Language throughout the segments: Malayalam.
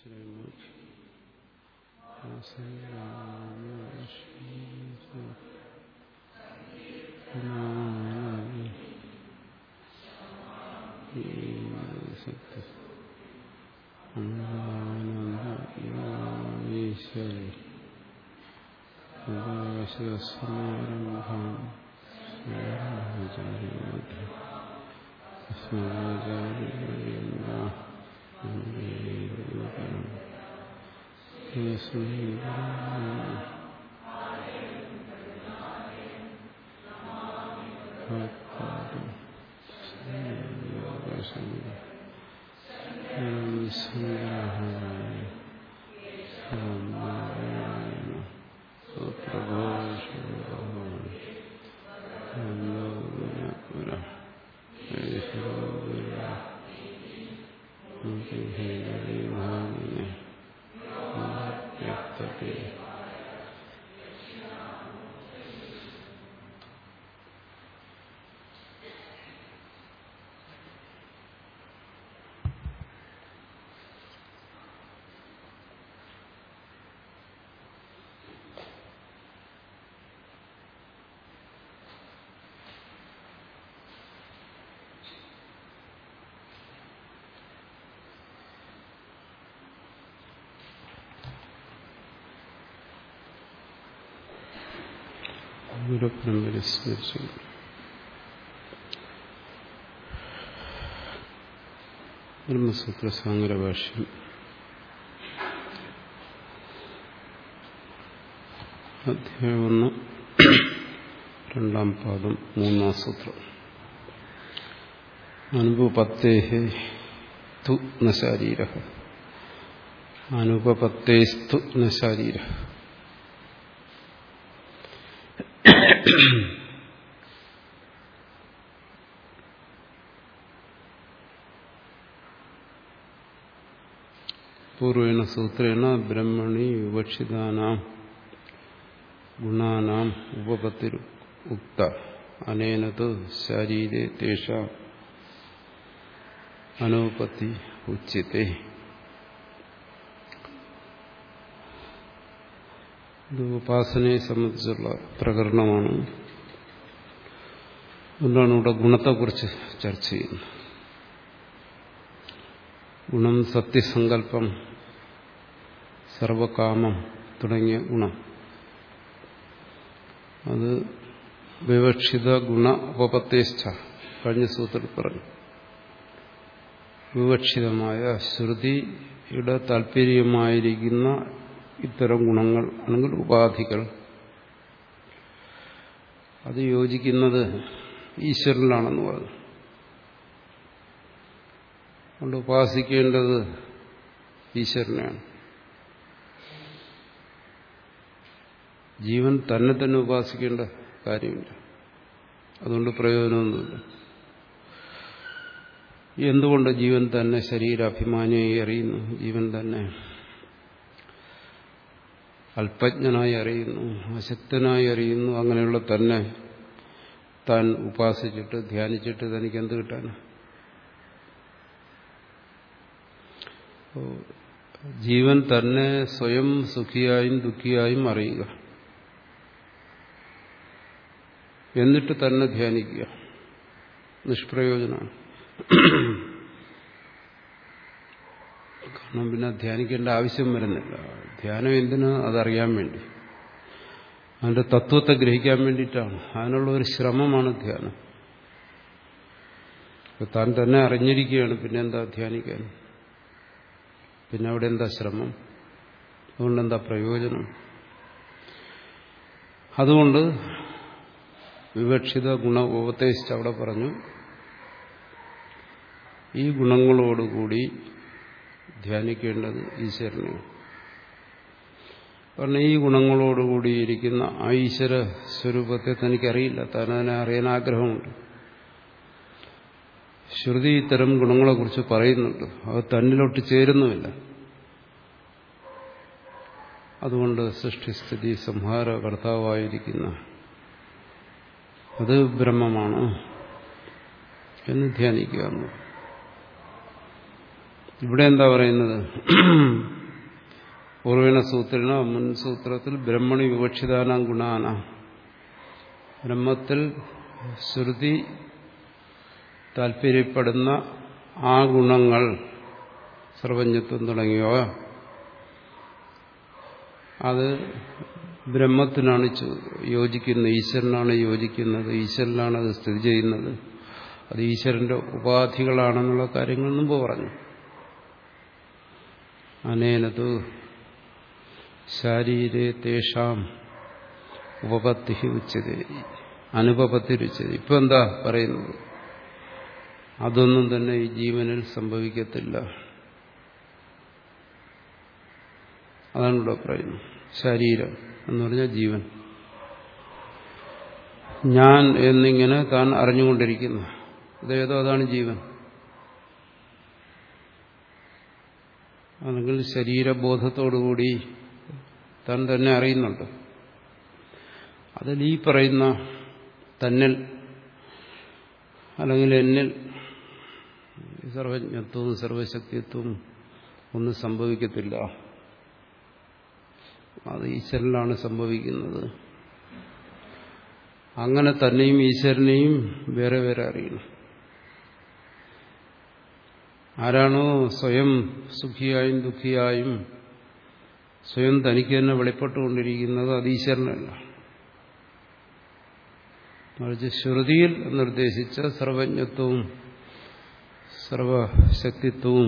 ശ്രീമുഖി ഈശ്വരി സമാരംഭം ഗുരുപരമ്പര സ്മരിച്ചു ബ്രഹ്മസൂത്ര സാങ്കര ഭാഷ്യം അധ്യായം ഒന്ന് രണ്ടാം പാദം മൂന്നാം സൂത്രം അനുപപത്തേഹേ തു ന ശാരീര അനുപപത്തേസ്തു ന ശാരീര പൂർവേണ സൂത്രേണ ബ്രഹ്മണി വിവക്ഷിതാനാം ഗുണാനാം ഉപപത്തിരു ഉക്ത അനേനത് ശരീരേ തേഷ അനുപത്തി ഉച്യത്തെ ഇത് ഉപാസനയെ സംബന്ധിച്ചുള്ള പ്രകരണമാണ് അതുകൊണ്ടാണ് ഇവിടെ ഗുണത്തെക്കുറിച്ച് ചർച്ച ചെയ്യുന്നത് ഗുണം സത്യസങ്കല്പം സർവകാമം തുടങ്ങിയ ഗുണം അത് വിവക്ഷിത ഗുണ ഉപപത്തേഷ്ഠ കഴിഞ്ഞ സൂത്രത്തിൽ പറഞ്ഞു വിവക്ഷിതമായ ശ്രുതിയുടെ താല്പര്യമായിരിക്കുന്ന ഇത്തരം ഗുണങ്ങൾ അല്ലെങ്കിൽ ഉപാധികൾ അത് യോജിക്കുന്നത് ഈശ്വരനിലാണെന്ന് പറഞ്ഞു അതുകൊണ്ട് ഉപാസിക്കേണ്ടത് ഈശ്വരനെയാണ് ജീവൻ തന്നെ തന്നെ ഉപാസിക്കേണ്ട കാര്യമില്ല അതുകൊണ്ട് പ്രയോജനമൊന്നുമില്ല എന്തുകൊണ്ട് ജീവൻ തന്നെ ശരീരാഭിമാനിയായി അറിയുന്നു ജീവൻ തന്നെ അല്പജ്ഞനായി അറിയുന്നു അശക്തനായി അറിയുന്നു അങ്ങനെയുള്ള തന്നെ താൻ ഉപാസിച്ചിട്ട് ധ്യാനിച്ചിട്ട് തനിക്ക് എന്ത് കിട്ടാനാണ് ജീവൻ തന്നെ സ്വയം സുഖിയായും ദുഃഖിയായും അറിയുക എന്നിട്ട് തന്നെ ധ്യാനിക്കുക നിഷ്പ്രയോജനമാണ് കാരണം പിന്നെ ധ്യാനിക്കേണ്ട ആവശ്യം വരുന്നില്ല ധ്യാനം എന്തിനു അതറിയാൻ വേണ്ടി അതിന്റെ തത്വത്തെ ഗ്രഹിക്കാൻ വേണ്ടിയിട്ടാണ് അതിനുള്ള ഒരു ശ്രമമാണ് ധ്യാനം താൻ തന്നെ അറിഞ്ഞിരിക്കുകയാണ് പിന്നെ എന്താ ധ്യാനിക്കാൻ പിന്നെ അവിടെ എന്താ ശ്രമം അതുകൊണ്ട് എന്താ പ്രയോജനം അതുകൊണ്ട് വിവക്ഷിത ഗുണ ഉപദേശിച്ച് അവിടെ പറഞ്ഞു ഈ ഗുണങ്ങളോടുകൂടി ധ്യാനിക്കേണ്ടത് ഈശ്വരനെ കാരണം ഈ ഗുണങ്ങളോടുകൂടി ഇരിക്കുന്ന ആ ഈശ്വര സ്വരൂപത്തെ തനിക്കറിയില്ല താൻ അതിനെ അറിയാൻ ആഗ്രഹമുണ്ട് ശ്രുതി ഇത്തരം ഗുണങ്ങളെക്കുറിച്ച് പറയുന്നുണ്ട് അത് തന്നിലോട്ട് ചേരുന്നുമില്ല അതുകൊണ്ട് സൃഷ്ടിസ്ഥിതി സംഹാര കർത്താവായിരിക്കുന്ന അത് ബ്രഹ്മമാണ് എന്ന് ധ്യാനിക്കുക ഇവിടെ എന്താ പറയുന്നത് പൂർവീണ സൂത്രന മുൻ സൂത്രത്തിൽ ബ്രഹ്മണി വിവക്ഷിതാനാം ഗുണാന ബ്രഹ്മത്തിൽ ശ്രുതി താല്പര്യപ്പെടുന്ന ആ ഗുണങ്ങൾ സർവജ്ഞത്വം തുടങ്ങിയവ അത് ബ്രഹ്മത്തിനാണ് യോജിക്കുന്നത് ഈശ്വരനാണ് യോജിക്കുന്നത് ഈശ്വരനാണ് അത് സ്ഥിതി ചെയ്യുന്നത് അത് ഈശ്വരന്റെ ഉപാധികളാണെന്നുള്ള കാര്യങ്ങൾ മുമ്പ് പറഞ്ഞു അനേനതു ശാരീരേ തേഷാം ഉപപത്തി ഉച്ചത് അനുപപത്തി ഉച്ചത് ഇപ്പൊ എന്താ പറയുന്നത് അതൊന്നും തന്നെ ഈ ജീവനിൽ സംഭവിക്കത്തില്ല അതാണ് ഇവിടെ പറയുന്നത് ശരീരം എന്ന് പറഞ്ഞാൽ ജീവൻ ഞാൻ എന്നിങ്ങനെ താൻ അറിഞ്ഞുകൊണ്ടിരിക്കുന്നു ഇതേതോ അതാണ് ജീവൻ അല്ലെങ്കിൽ ശരീരബോധത്തോടുകൂടി താൻ തന്നെ അറിയുന്നുണ്ട് അതിൽ ഈ പറയുന്ന തന്നിൽ അല്ലെങ്കിൽ എന്നിൽ സർവജ്ഞത്വവും സർവശക്തിത്വവും ഒന്നും സംഭവിക്കത്തില്ല അത് ഈശ്വരനിലാണ് സംഭവിക്കുന്നത് അങ്ങനെ തന്നെയും ഈശ്വരനെയും വേറെ വേറെ അറിയണം ആരാണോ സ്വയം സുഖിയായും ദുഃഖിയായും സ്വയം തനിക്ക് തന്നെ വെളിപ്പെട്ടുകൊണ്ടിരിക്കുന്നത് അത് ഈശ്വരനല്ല മറിച്ച് ശ്രുതിയിൽ നിർദ്ദേശിച്ച സർവജ്ഞത്വവും സർവശക്തിത്വവും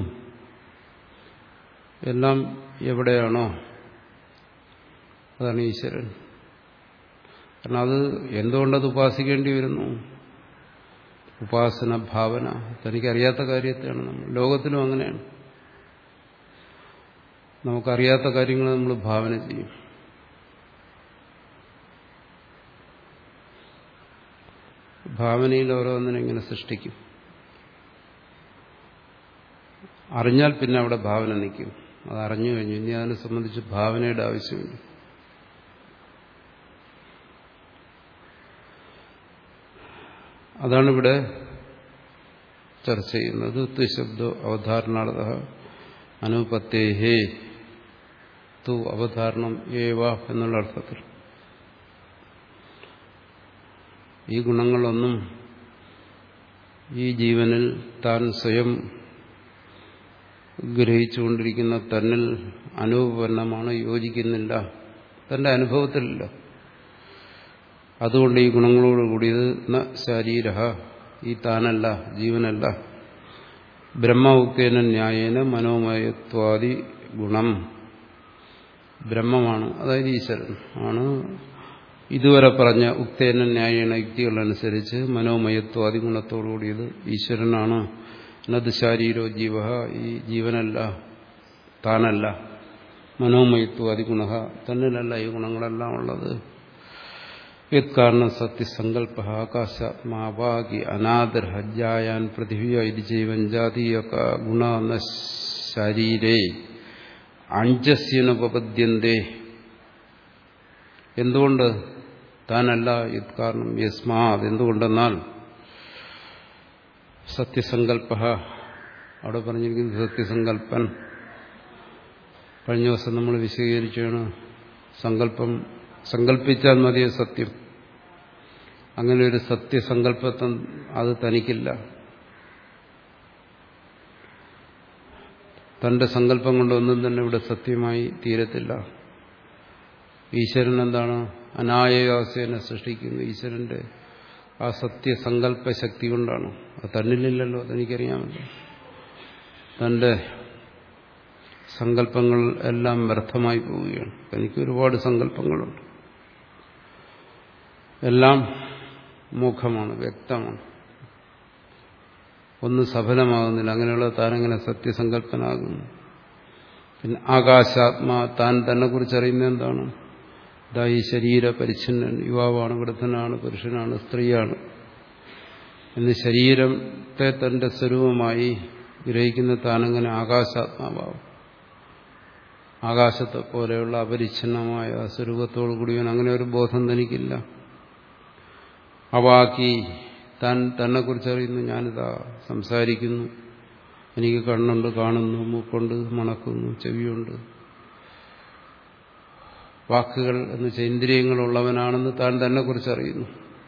എല്ലാം എവിടെയാണോ അതാണ് ഈശ്വരൻ കാരണം അത് എന്തുകൊണ്ടത് ഉപാസിക്കേണ്ടി വരുന്നു ഉപാസന ഭാവന തനിക്കറിയാത്ത കാര്യത്തെയാണ് നമ്മൾ ലോകത്തിലും അങ്ങനെയാണ് നമുക്കറിയാത്ത കാര്യങ്ങൾ നമ്മൾ ഭാവന ചെയ്യും ഭാവനയിൽ ഓരോന്നിനെ ഇങ്ങനെ സൃഷ്ടിക്കും അറിഞ്ഞാൽ പിന്നെ അവിടെ ഭാവന നിൽക്കും അത് അറിഞ്ഞു കഴിഞ്ഞു ഇനി അതിനെ സംബന്ധിച്ച് ഭാവനയുടെ ആവശ്യമില്ല അതാണിവിടെ ചർച്ച ചെയ്യുന്നത് ത്വശബ്ദ അവധാരണാർത്ഥ അനുപത്തേഹേ തു അവധാരണം ഏവ എന്നുള്ള അർത്ഥത്തിൽ ഈ ഗുണങ്ങളൊന്നും ഈ ജീവനിൽ താൻ സ്വയം ഗ്രഹിച്ചുകൊണ്ടിരിക്കുന്ന തന്നിൽ അനുപന്നമാണ് യോജിക്കുന്നില്ല തന്റെ അനുഭവത്തിലില്ല അതുകൊണ്ട് ഈ ഗുണങ്ങളോട് കൂടിയത് ന ശരീര ഈ താനല്ല ജീവനല്ല ബ്രഹ്മമുക്തേന ന്യായേന മനോമയത്വാദി ഗുണം ബ്രഹ്മമാണ് അതായത് ഈശ്വരൻ ആണ് ഇതുവരെ പറഞ്ഞ ഉക്തേന ന്യായേന യുക്തികളനുസരിച്ച് മനോമയത്വാദി ഗുണത്തോടുകൂടിയത് ഈശ്വരനാണ് നത് ശാരീരോ ജീവ ഈ ജീവനല്ല താനല്ല മനോമയത്വാദി ഗുണ തന്നിലല്ല ഈ ഗുണങ്ങളെല്ലാം ഉള്ളത് യത്കാരണം സത്യസങ്കല്പ ആകാശാത്മാവാകി അനാദർഹജ്ജായാൻ പൃഥിവ്യ ഇത് ജീവൻ ജാതീയക ഗുണ ന ശരീരേ അഞ്ചസ്യനുപപദ്യന്തേ എന്തുകൊണ്ട് താനല്ല യത്കാരണം യസ്മാത് എന്തുകൊണ്ടെന്നാൽ സത്യസങ്കല്പ അവിടെ പറഞ്ഞിരിക്കുന്നത് സത്യസങ്കല്പൻ കഴിഞ്ഞ ദിവസം നമ്മൾ വിശദീകരിച്ചാണ് സങ്കല്പം സങ്കല്പിച്ചാൽ മതിയെ സത്യം അങ്ങനെ ഒരു സത്യസങ്കല്പത്വം അത് തനിക്കില്ല തന്റെ സങ്കല്പം കൊണ്ടൊന്നും തന്നെ ഇവിടെ സത്യമായി തീരത്തില്ല ഈശ്വരൻ എന്താണ് അനായാസേനെ സൃഷ്ടിക്കുന്നു ഈശ്വരന്റെ ആ സത്യസങ്കല്പ ശക്തി കൊണ്ടാണ് അത് തന്നിലില്ലല്ലോ അതെനിക്കറിയാമല്ലോ തന്റെ സങ്കല്പങ്ങൾ എല്ലാം വ്യർത്ഥമായി പോവുകയാണ് എനിക്ക് ഒരുപാട് സങ്കല്പങ്ങളുണ്ട് എല്ലാം മുഖമാണ് വ്യക്തമാണ് ഒന്നും സഫലമാകുന്നില്ല അങ്ങനെയുള്ള താനെങ്ങനെ സത്യസങ്കല്പനാകുന്നു പിന്നെ ആകാശാത്മാ താൻ തന്നെ കുറിച്ച് അറിയുന്നത് എന്താണ് ഇതാ ഈ ശരീര പരിച്ഛിന്നൻ യുവാവാണ് വൃദ്ധനാണ് പുരുഷനാണ് സ്ത്രീയാണ് എന്ന് ശരീരത്തെ തന്റെ സ്വരൂപമായി ഗ്രഹിക്കുന്ന താനങ്ങനെ ആകാശാത്മാവാകും ആകാശത്തെ പോലെയുള്ള അപരിച്ഛിന്നമായ സ്വരൂപത്തോടു കൂടിയവൻ അങ്ങനെ ഒരു ബോധം തനിക്കില്ല അവാക്കി താൻ തന്നെ കുറിച്ച് അറിയുന്നു ഞാനിതാ സംസാരിക്കുന്നു എനിക്ക് കണ്ണുണ്ട് കാണുന്നു മൂക്കുണ്ട് മണക്കുന്നു ചെവിയുണ്ട് വാക്കുകൾ എന്ന് വെച്ചാൽ ഇന്ദ്രിയങ്ങളുള്ളവനാണെന്ന് താൻ തന്നെ കുറിച്ച് അറിയുന്നു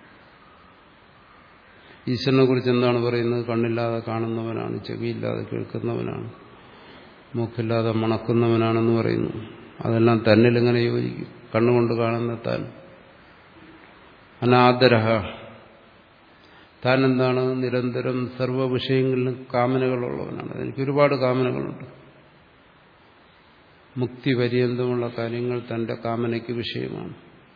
ഈശ്വരനെ കുറിച്ച് എന്താണ് പറയുന്നത് കണ്ണില്ലാതെ കാണുന്നവനാണ് ചെവിയില്ലാതെ കേൾക്കുന്നവനാണ് മൂക്കില്ലാതെ മണക്കുന്നവനാണെന്ന് പറയുന്നു അതെല്ലാം തന്നിൽ എങ്ങനെ യോജിക്കും കണ്ണുകൊണ്ട് കാണുന്ന താൻ അനാദരഹ താൻ എന്താണ് നിരന്തരം സർവ്വ വിഷയങ്ങളിലും കാമനകളുള്ളവനാണ് എനിക്ക് ഒരുപാട് കാമനകളുണ്ട് മുക്തി പര്യന്തമുള്ള കാര്യങ്ങൾ തന്റെ കാമനയ്ക്ക് വിഷയമാണ്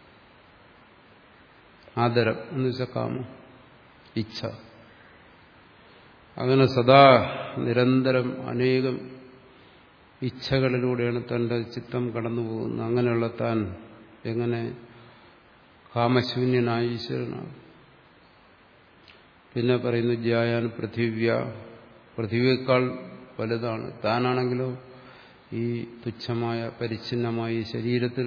ആദരം എന്ന് വെച്ചാൽ കാമം ഇച്ഛ അങ്ങനെ സദാ നിരന്തരം അനേകം ഇച്ഛകളിലൂടെയാണ് തന്റെ ചിത്തം കടന്നു പോകുന്നത് അങ്ങനെയുള്ള താൻ എങ്ങനെ കാമശൂന്യനായ ഈശ്വരനാണ് പിന്നെ പറയുന്നു ജ്യായാൻ പൃഥിവ്യ പൃഥിവിയേക്കാൾ വലുതാണ് താനാണെങ്കിലോ ഈ തുച്ഛമായ പരിച്ഛിന്നമായ ഈ ശരീരത്തിൽ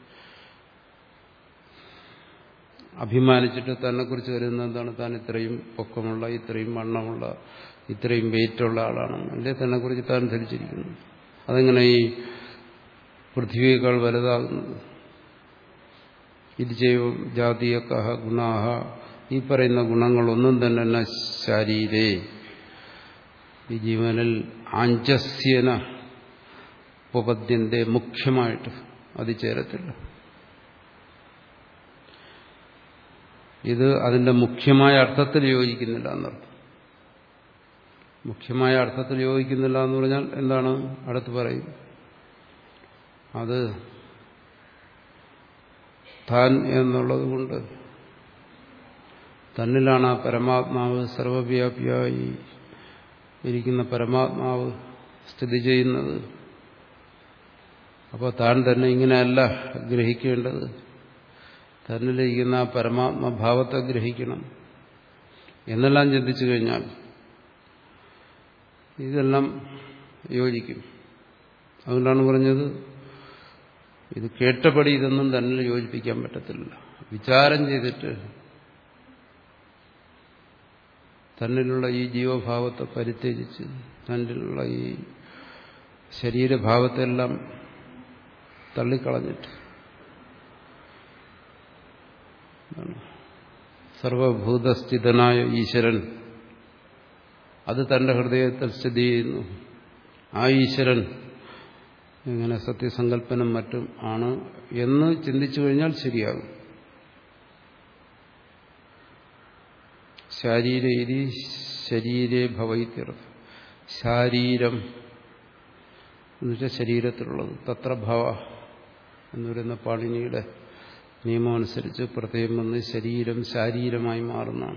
അഭിമാനിച്ചിട്ട് തന്നെക്കുറിച്ച് കരുതുന്ന എന്താണ് താൻ ഇത്രയും പൊക്കമുള്ള ഇത്രയും വണ്ണമുള്ള ഇത്രയും വെയിറ്റുള്ള ആളാണെന്ന് അല്ലേ തന്നെക്കുറിച്ച് താൻ ധരിച്ചിരിക്കുന്നു അതെങ്ങനെ ഈ പൃഥ്വിയേക്കാൾ വലുതാകുന്നത് ഇത് ചെയ്യും ജാതീയക്കഹ ഗുണാഹ ഈ പറയുന്ന ഗുണങ്ങളൊന്നും തന്നെ ശാരീരേ ഈ ജീവനിൽ ആഞ്ചസ്യന ഉപപദ്യന്റെ മുഖ്യമായിട്ട് അത് ചേരത്തില്ല ഇത് അതിന്റെ മുഖ്യമായ അർത്ഥത്തിൽ യോജിക്കുന്നില്ല എന്നർത്ഥം മുഖ്യമായ അർത്ഥത്തിൽ യോജിക്കുന്നില്ല എന്ന് പറഞ്ഞാൽ എന്താണ് അടുത്ത് പറയും അത് താൻ എന്നുള്ളത് കൊണ്ട് തന്നിലാണ് ആ പരമാത്മാവ് സർവവ്യാപിയായി ഇരിക്കുന്ന പരമാത്മാവ് സ്ഥിതി ചെയ്യുന്നത് അപ്പോൾ താൻ തന്നെ ഇങ്ങനെയല്ല ഗ്രഹിക്കേണ്ടത് തന്നിലിരിക്കുന്ന ആ പരമാത്മഭാവത്തെ ഗ്രഹിക്കണം എന്നെല്ലാം ചിന്തിച്ചു കഴിഞ്ഞാൽ ഇതെല്ലാം യോജിക്കും അതുകൊണ്ടാണ് പറഞ്ഞത് ഇത് കേട്ടപടി ഇതൊന്നും തന്നിൽ യോജിപ്പിക്കാൻ പറ്റത്തില്ല വിചാരം ചെയ്തിട്ട് തന്നിലുള്ള ഈ ജീവഭാവത്തെ പരിത്യജിച്ച് തന്നിലുള്ള ഈ ശരീരഭാവത്തെല്ലാം തള്ളിക്കളഞ്ഞിട്ട് സർവഭൂതസ്ഥിതനായ ഈശ്വരൻ അത് തന്റെ ഹൃദയത്തിൽ സ്ഥിതി ചെയ്യുന്നു ആ ഈശ്വരൻ ഇങ്ങനെ സത്യസങ്കല്പനം മറ്റും ആണ് എന്ന് ചിന്തിച്ചു കഴിഞ്ഞാൽ ശരിയാകും ശാരീരേരി ശരീരേ ഭവൈത്യർത്ഥം ശാരീരം എന്നുവെച്ചാൽ ശരീരത്തിലുള്ളത് തത്ര ഭവ എന്ന് പറയുന്ന പാണിനിയുടെ നിയമമനുസരിച്ച് പ്രത്യേകം വന്ന് ശരീരം ശാരീരമായി മാറുന്നതാണ്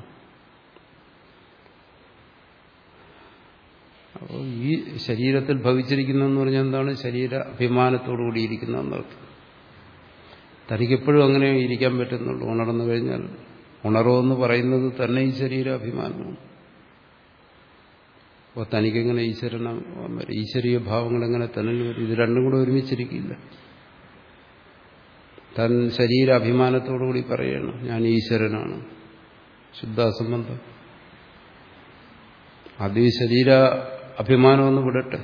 അപ്പോൾ ഈ ശരീരത്തിൽ ഭവിച്ചിരിക്കുന്നതെന്ന് പറഞ്ഞാൽ എന്താണ് ശരീര അഭിമാനത്തോടുകൂടിയിരിക്കുന്ന എന്നർത്ഥം തനിക്കെപ്പോഴും അങ്ങനെ ഇരിക്കാൻ പറ്റുന്നുള്ളൂ ഉണർന്നു കഴിഞ്ഞാൽ ഉണർവെന്ന് പറയുന്നത് തന്നെ ഈ ശരീര അഭിമാനമാണ് അപ്പോൾ തനിക്കെങ്ങനെ ഈശ്വരന ഈശ്വരീയ ഭാവങ്ങൾ എങ്ങനെ തന്നിൽ വരും ഇത് രണ്ടും കൂടെ ഒരുമിച്ചിരിക്കില്ല തൻ ശരീര അഭിമാനത്തോടുകൂടി പറയണം ഞാൻ ഈശ്വരനാണ് ശുദ്ധാസംബന്ധം അത് ഈ ശരീര അഭിമാനമൊന്നും വിടട്ടെ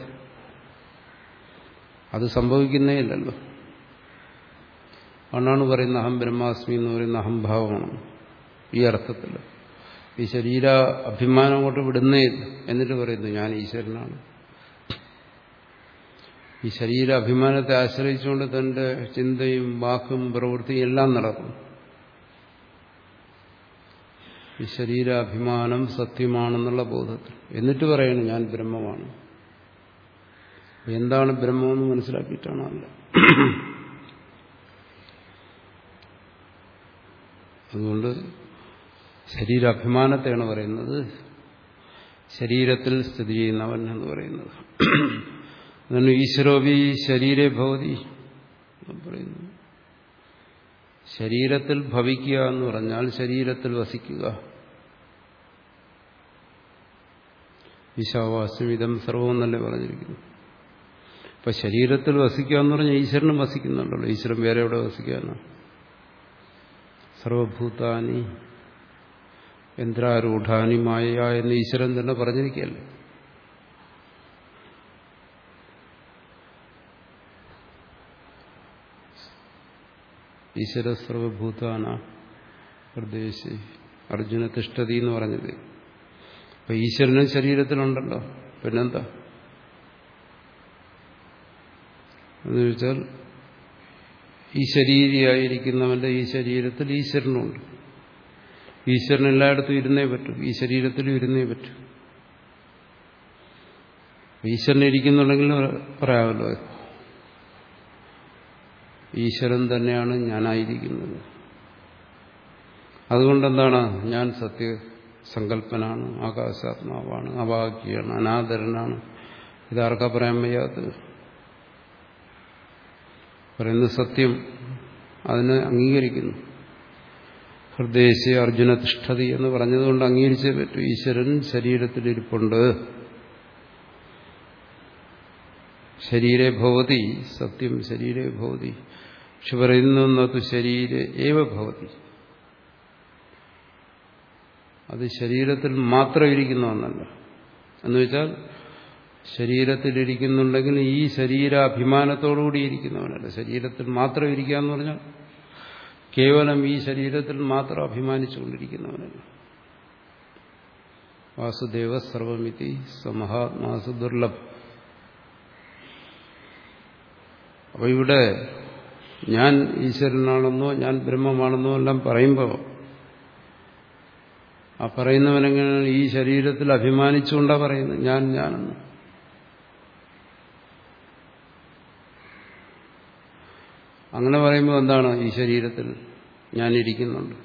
അത് സംഭവിക്കുന്നേ ഇല്ലല്ലോ അതുകൊണ്ടാണ് പറയുന്നത് അഹം ബ്രഹ്മാസ്മി എന്ന് പറയുന്ന അഹംഭാവമാണ് ഈ അർത്ഥത്തിൽ ഈ ശരീര അഭിമാനം കൊണ്ട് വിടുന്നേ ഇല്ല എന്നിട്ട് പറയുന്നു ഞാൻ ഈശ്വരനാണ് ഈ ശരീര അഭിമാനത്തെ ആശ്രയിച്ചുകൊണ്ട് തന്റെ ചിന്തയും വാക്കും പ്രവൃത്തിയും എല്ലാം നടക്കും ഈ ശരീരാഭിമാനം സത്യമാണെന്നുള്ള ബോധത്തിൽ എന്നിട്ട് പറയണം ഞാൻ ബ്രഹ്മമാണ് എന്താണ് ബ്രഹ്മമെന്ന് മനസ്സിലാക്കിയിട്ടാണ് അല്ല അതുകൊണ്ട് ശരീരാഭിമാനത്തെയാണ് പറയുന്നത് ശരീരത്തിൽ സ്ഥിതി ചെയ്യുന്നവൻ എന്ന് പറയുന്നത് അതുകൊണ്ട് ഈശ്വരോപി ശരീരേ ഭവതി പറയുന്നു ശരീരത്തിൽ ഭവിക്കുക എന്ന് പറഞ്ഞാൽ ശരീരത്തിൽ വസിക്കുക ഈശാവാസ്യമിതം സർവം എന്നല്ലേ പറഞ്ഞിരിക്കുന്നു ഇപ്പൊ ശരീരത്തിൽ വസിക്കുക എന്ന് പറഞ്ഞാൽ ഈശ്വരനും വസിക്കുന്നുണ്ടല്ലോ ഈശ്വരൻ വേറെ എവിടെ വസിക്കാനാണ് സർവഭൂതാനി യന്ത്രാരൂഢാനി മായ എന്ന് ഈശ്വരൻ തന്നെ പറഞ്ഞിരിക്കുകയല്ലേ ഈശ്വര സർവഭൂതാന പ്രദേശി അർജുന തിഷ്ടതി എന്ന് പറഞ്ഞത് അപ്പൊ ഈശ്വരനും ശരീരത്തിലുണ്ടല്ലോ പിന്നെന്താ എന്ന് ചോദിച്ചാൽ ഈ ശരീരിയായിരിക്കുന്നവന്റെ ഈ ശരീരത്തിൽ ഈശ്വരനുണ്ട് ഈശ്വരൻ എല്ലായിടത്തും ഇരുന്നേ പറ്റൂ ഈ ശരീരത്തിലും ഇരുന്നേ പറ്റൂ ഈശ്വരൻ ഇരിക്കുന്നുണ്ടെങ്കിൽ പറയാമല്ലോ ഈശ്വരൻ തന്നെയാണ് ഞാനായിരിക്കുന്നത് അതുകൊണ്ടെന്താണ് ഞാൻ സത്യസങ്കല്പനാണ് ആകാശാത്മാവാണ് അവാക്യാണ് അനാദരനാണ് ഇതാർക്കാ പറയാൻ വയ്യാത്തത് പറയുന്ന സത്യം അതിനെ അംഗീകരിക്കുന്നു ഹൃദയശി അർജുന തിഷ്ഠതി എന്ന് പറഞ്ഞതുകൊണ്ട് അംഗീകരിച്ചേ പറ്റൂ ഈശ്വരൻ ശരീരത്തിലിരിപ്പുണ്ട് ശരീരേ ഭവതി സത്യം ശരീരേ ഭവതി പക്ഷെ പറയുന്നത് ശരീരേ ഏവ ഭവതി അത് ശരീരത്തിൽ മാത്രം ഇരിക്കുന്ന ഒന്നല്ല എന്നുവെച്ചാൽ ശരീരത്തിലിരിക്കുന്നുണ്ടെങ്കിൽ ഈ ശരീരാഭിമാനത്തോടുകൂടി ഇരിക്കുന്നവനല്ല ശരീരത്തിൽ മാത്രം ഇരിക്കുക എന്ന് പറഞ്ഞാൽ കേവലം ഈ ശരീരത്തിൽ മാത്രം അഭിമാനിച്ചുകൊണ്ടിരിക്കുന്നവനല്ല വാസുദേവ സർവമിതി സമഹാത്മാസു ദുർലഭം അപ്പൊ ഇവിടെ ഞാൻ ഈശ്വരനാണെന്നോ ഞാൻ ബ്രഹ്മമാണെന്നോ എല്ലാം പറയുമ്പോൾ ആ പറയുന്നവനെങ്ങനെ ഈ ശരീരത്തിൽ അഭിമാനിച്ചുകൊണ്ടാ പറയുന്നത് ഞാൻ ഞാനെന്ന് അങ്ങനെ പറയുമ്പോൾ എന്താണ് ഈ ശരീരത്തിൽ ഞാനിരിക്കുന്നുണ്ട്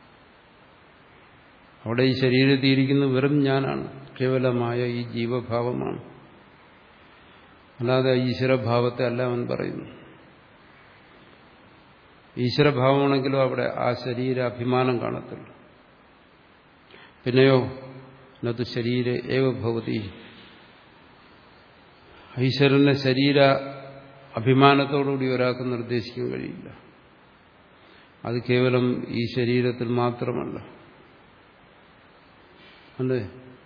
അവിടെ ഈ ശരീരത്തിൽ ഇരിക്കുന്ന വെറും ഞാനാണ് കേവലമായ ഈ ജീവഭാവമാണ് അല്ലാതെ ഈശ്വരഭാവത്തെ അല്ല അവൻ പറയുന്നു ഈശ്വരഭാവമാണെങ്കിലും അവിടെ ആ ശരീര അഭിമാനം കാണത്തില്ല പിന്നെയോ നതു ശരീര ഏവ ഭവതി ഈശ്വരന്റെ ശരീര അഭിമാനത്തോടുകൂടി ഒരാൾക്ക് നിർദ്ദേശിക്കാൻ കഴിയില്ല അത് കേവലം ഈ ശരീരത്തിൽ മാത്രമല്ല അല്ലേ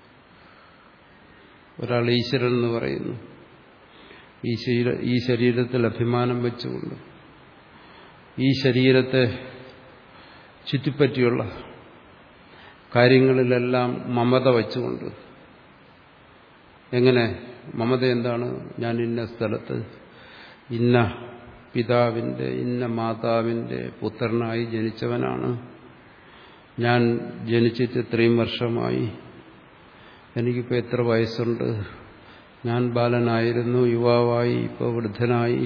ഒരാൾ ഈശ്വരൻ എന്ന് പറയുന്നു ഈ ശരീര ഈ ശരീരത്തിൽ അഭിമാനം വെച്ചുകൊണ്ട് ഈ ശരീരത്തെ ചുറ്റിപ്പറ്റിയുള്ള കാര്യങ്ങളിലെല്ലാം മമത വച്ചുകൊണ്ട് എങ്ങനെ മമത എന്താണ് ഞാൻ ഇന്ന സ്ഥലത്ത് ഇന്ന പിതാവിൻ്റെ ഇന്ന മാതാവിൻ്റെ പുത്രനായി ജനിച്ചവനാണ് ഞാൻ ജനിച്ചിട്ട് ഇത്രയും വർഷമായി എനിക്കിപ്പോൾ എത്ര വയസ്സുണ്ട് ഞാൻ ബാലനായിരുന്നു യുവാവായി ഇപ്പോൾ വൃദ്ധനായി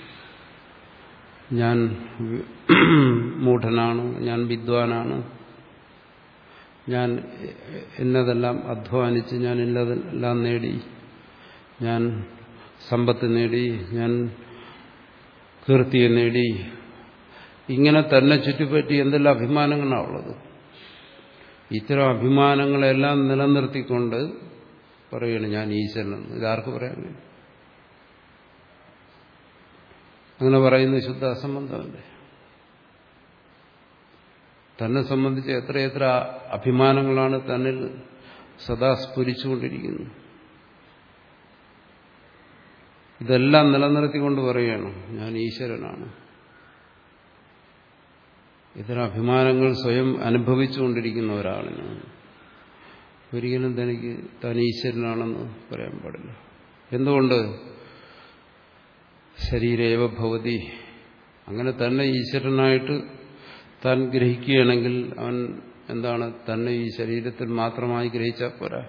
ഞാൻ മൂഢനാണ് ഞാൻ വിദ്വാനാണ് ഞാൻ എന്നതെല്ലാം അധ്വാനിച്ച് ഞാൻ ഇന്നതെല്ലാം നേടി ഞാൻ സമ്പത്ത് നേടി ഞാൻ കീർത്തിയെ നേടി ഇങ്ങനെ തന്നെ ചുറ്റിപ്പറ്റി എന്തെല്ലാം അഭിമാനങ്ങളാണ് ഉള്ളത് ഇത്തരം അഭിമാനങ്ങളെല്ലാം നിലനിർത്തിക്കൊണ്ട് പറയുകയാണ് ഞാൻ ഈശ്വരനെന്ന് ഇതാർക്ക് പറയാൻ കഴിയും അങ്ങനെ പറയുന്നത് ശുദ്ധ അസംബന്ധമല്ലേ തന്നെ സംബന്ധിച്ച് എത്രയെത്ര അഭിമാനങ്ങളാണ് തന്നിൽ സദാ സ്ഫുരിച്ചുകൊണ്ടിരിക്കുന്നത് ഇതെല്ലാം നിലനിർത്തിക്കൊണ്ട് പറയുകയാണ് ഞാൻ ഈശ്വരനാണ് ഇത്തരം അഭിമാനങ്ങൾ സ്വയം അനുഭവിച്ചുകൊണ്ടിരിക്കുന്ന ഒരാളിന് ഒരിക്കലും തനിക്ക് താൻ ഈശ്വരനാണെന്ന് പറയാൻ പാടില്ല എന്തുകൊണ്ട് ശരീരേവ ഭവതി അങ്ങനെ തന്നെ ഈശ്വരനായിട്ട് താൻ ഗ്രഹിക്കുകയാണെങ്കിൽ അവൻ എന്താണ് തന്നെ ഈ ശരീരത്തിൽ മാത്രമായി ഗ്രഹിച്ചാൽ പോരാ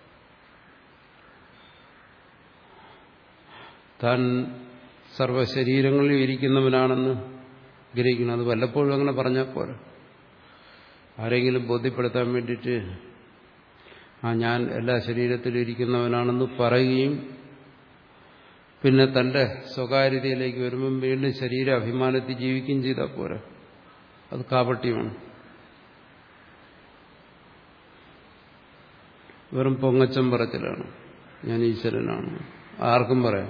താൻ സർവശരീരങ്ങളിലും ഇരിക്കുന്നവനാണെന്ന് ഗ്രഹിക്കണം അത് വല്ലപ്പോഴും അങ്ങനെ പറഞ്ഞാൽ പോരാ ആരെങ്കിലും ബോധ്യപ്പെടുത്താൻ വേണ്ടിയിട്ട് ആ ഞാൻ എല്ലാ ശരീരത്തിലും ഇരിക്കുന്നവനാണെന്ന് പറയുകയും പിന്നെ തന്റെ സ്വകാര്യതയിലേക്ക് വരുമ്പം വീണ്ടും ശരീര അഭിമാനത്തിൽ ജീവിക്കുകയും ചെയ്താൽ പോരാ അത് കാപട്യമാണ് വെറും പൊങ്ങച്ചം പറച്ചിലാണ് ഞാൻ ഈശ്വരനാണ് ആർക്കും പറയാം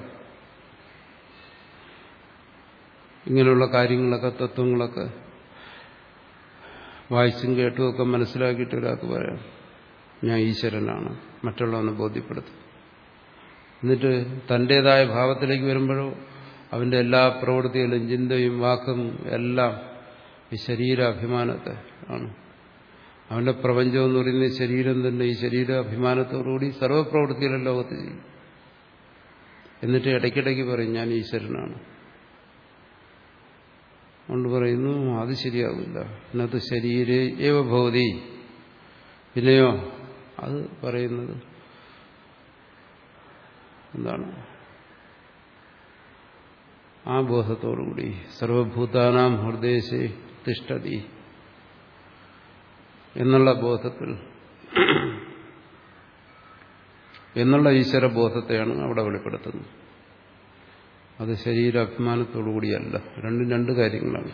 ഇങ്ങനെയുള്ള കാര്യങ്ങളൊക്കെ തത്വങ്ങളൊക്കെ വായിച്ചും കേട്ടുമൊക്കെ മനസ്സിലാക്കിയിട്ട് ഒരാൾക്ക് പറയാം ഞാൻ ഈശ്വരനാണ് മറ്റുള്ളവനെ ബോധ്യപ്പെടുത്തും എന്നിട്ട് തൻ്റെതായ ഭാവത്തിലേക്ക് വരുമ്പോഴോ അവന്റെ എല്ലാ പ്രവൃത്തികളും ചിന്തയും വാക്കും എല്ലാം ഈ ശരീരാഭിമാനത്തെ ആണ് അവന്റെ പ്രപഞ്ചം എന്ന് പറയുന്നത് ശരീരം തന്നെ ഈ ശരീരാഭിമാനത്തോടുകൂടി സർവ്വപ്രവൃത്തികളും ലോകത്ത് ചെയ്യും എന്നിട്ട് ഇടയ്ക്കിടയ്ക്ക് പറയും ഞാൻ ഈശ്വരനാണ് അതുകൊണ്ട് പറയുന്നു അത് ശരിയാവില്ല ഇന്നത്തെ ശരീരേ ഏവ ഭവതി പിന്നെയോ അത് പറയുന്നത് എന്താണ് ആ ബോധത്തോടുകൂടി സർവഭൂതാനാം ഹൃദയശെ തിഷ്ടതി എന്നുള്ള ബോധത്തിൽ എന്നുള്ള ഈശ്വരബോധത്തെയാണ് അവിടെ വെളിപ്പെടുത്തുന്നത് അത് ശരീരാഭിമാനത്തോടുകൂടിയല്ല രണ്ടും രണ്ട് കാര്യങ്ങളാണ്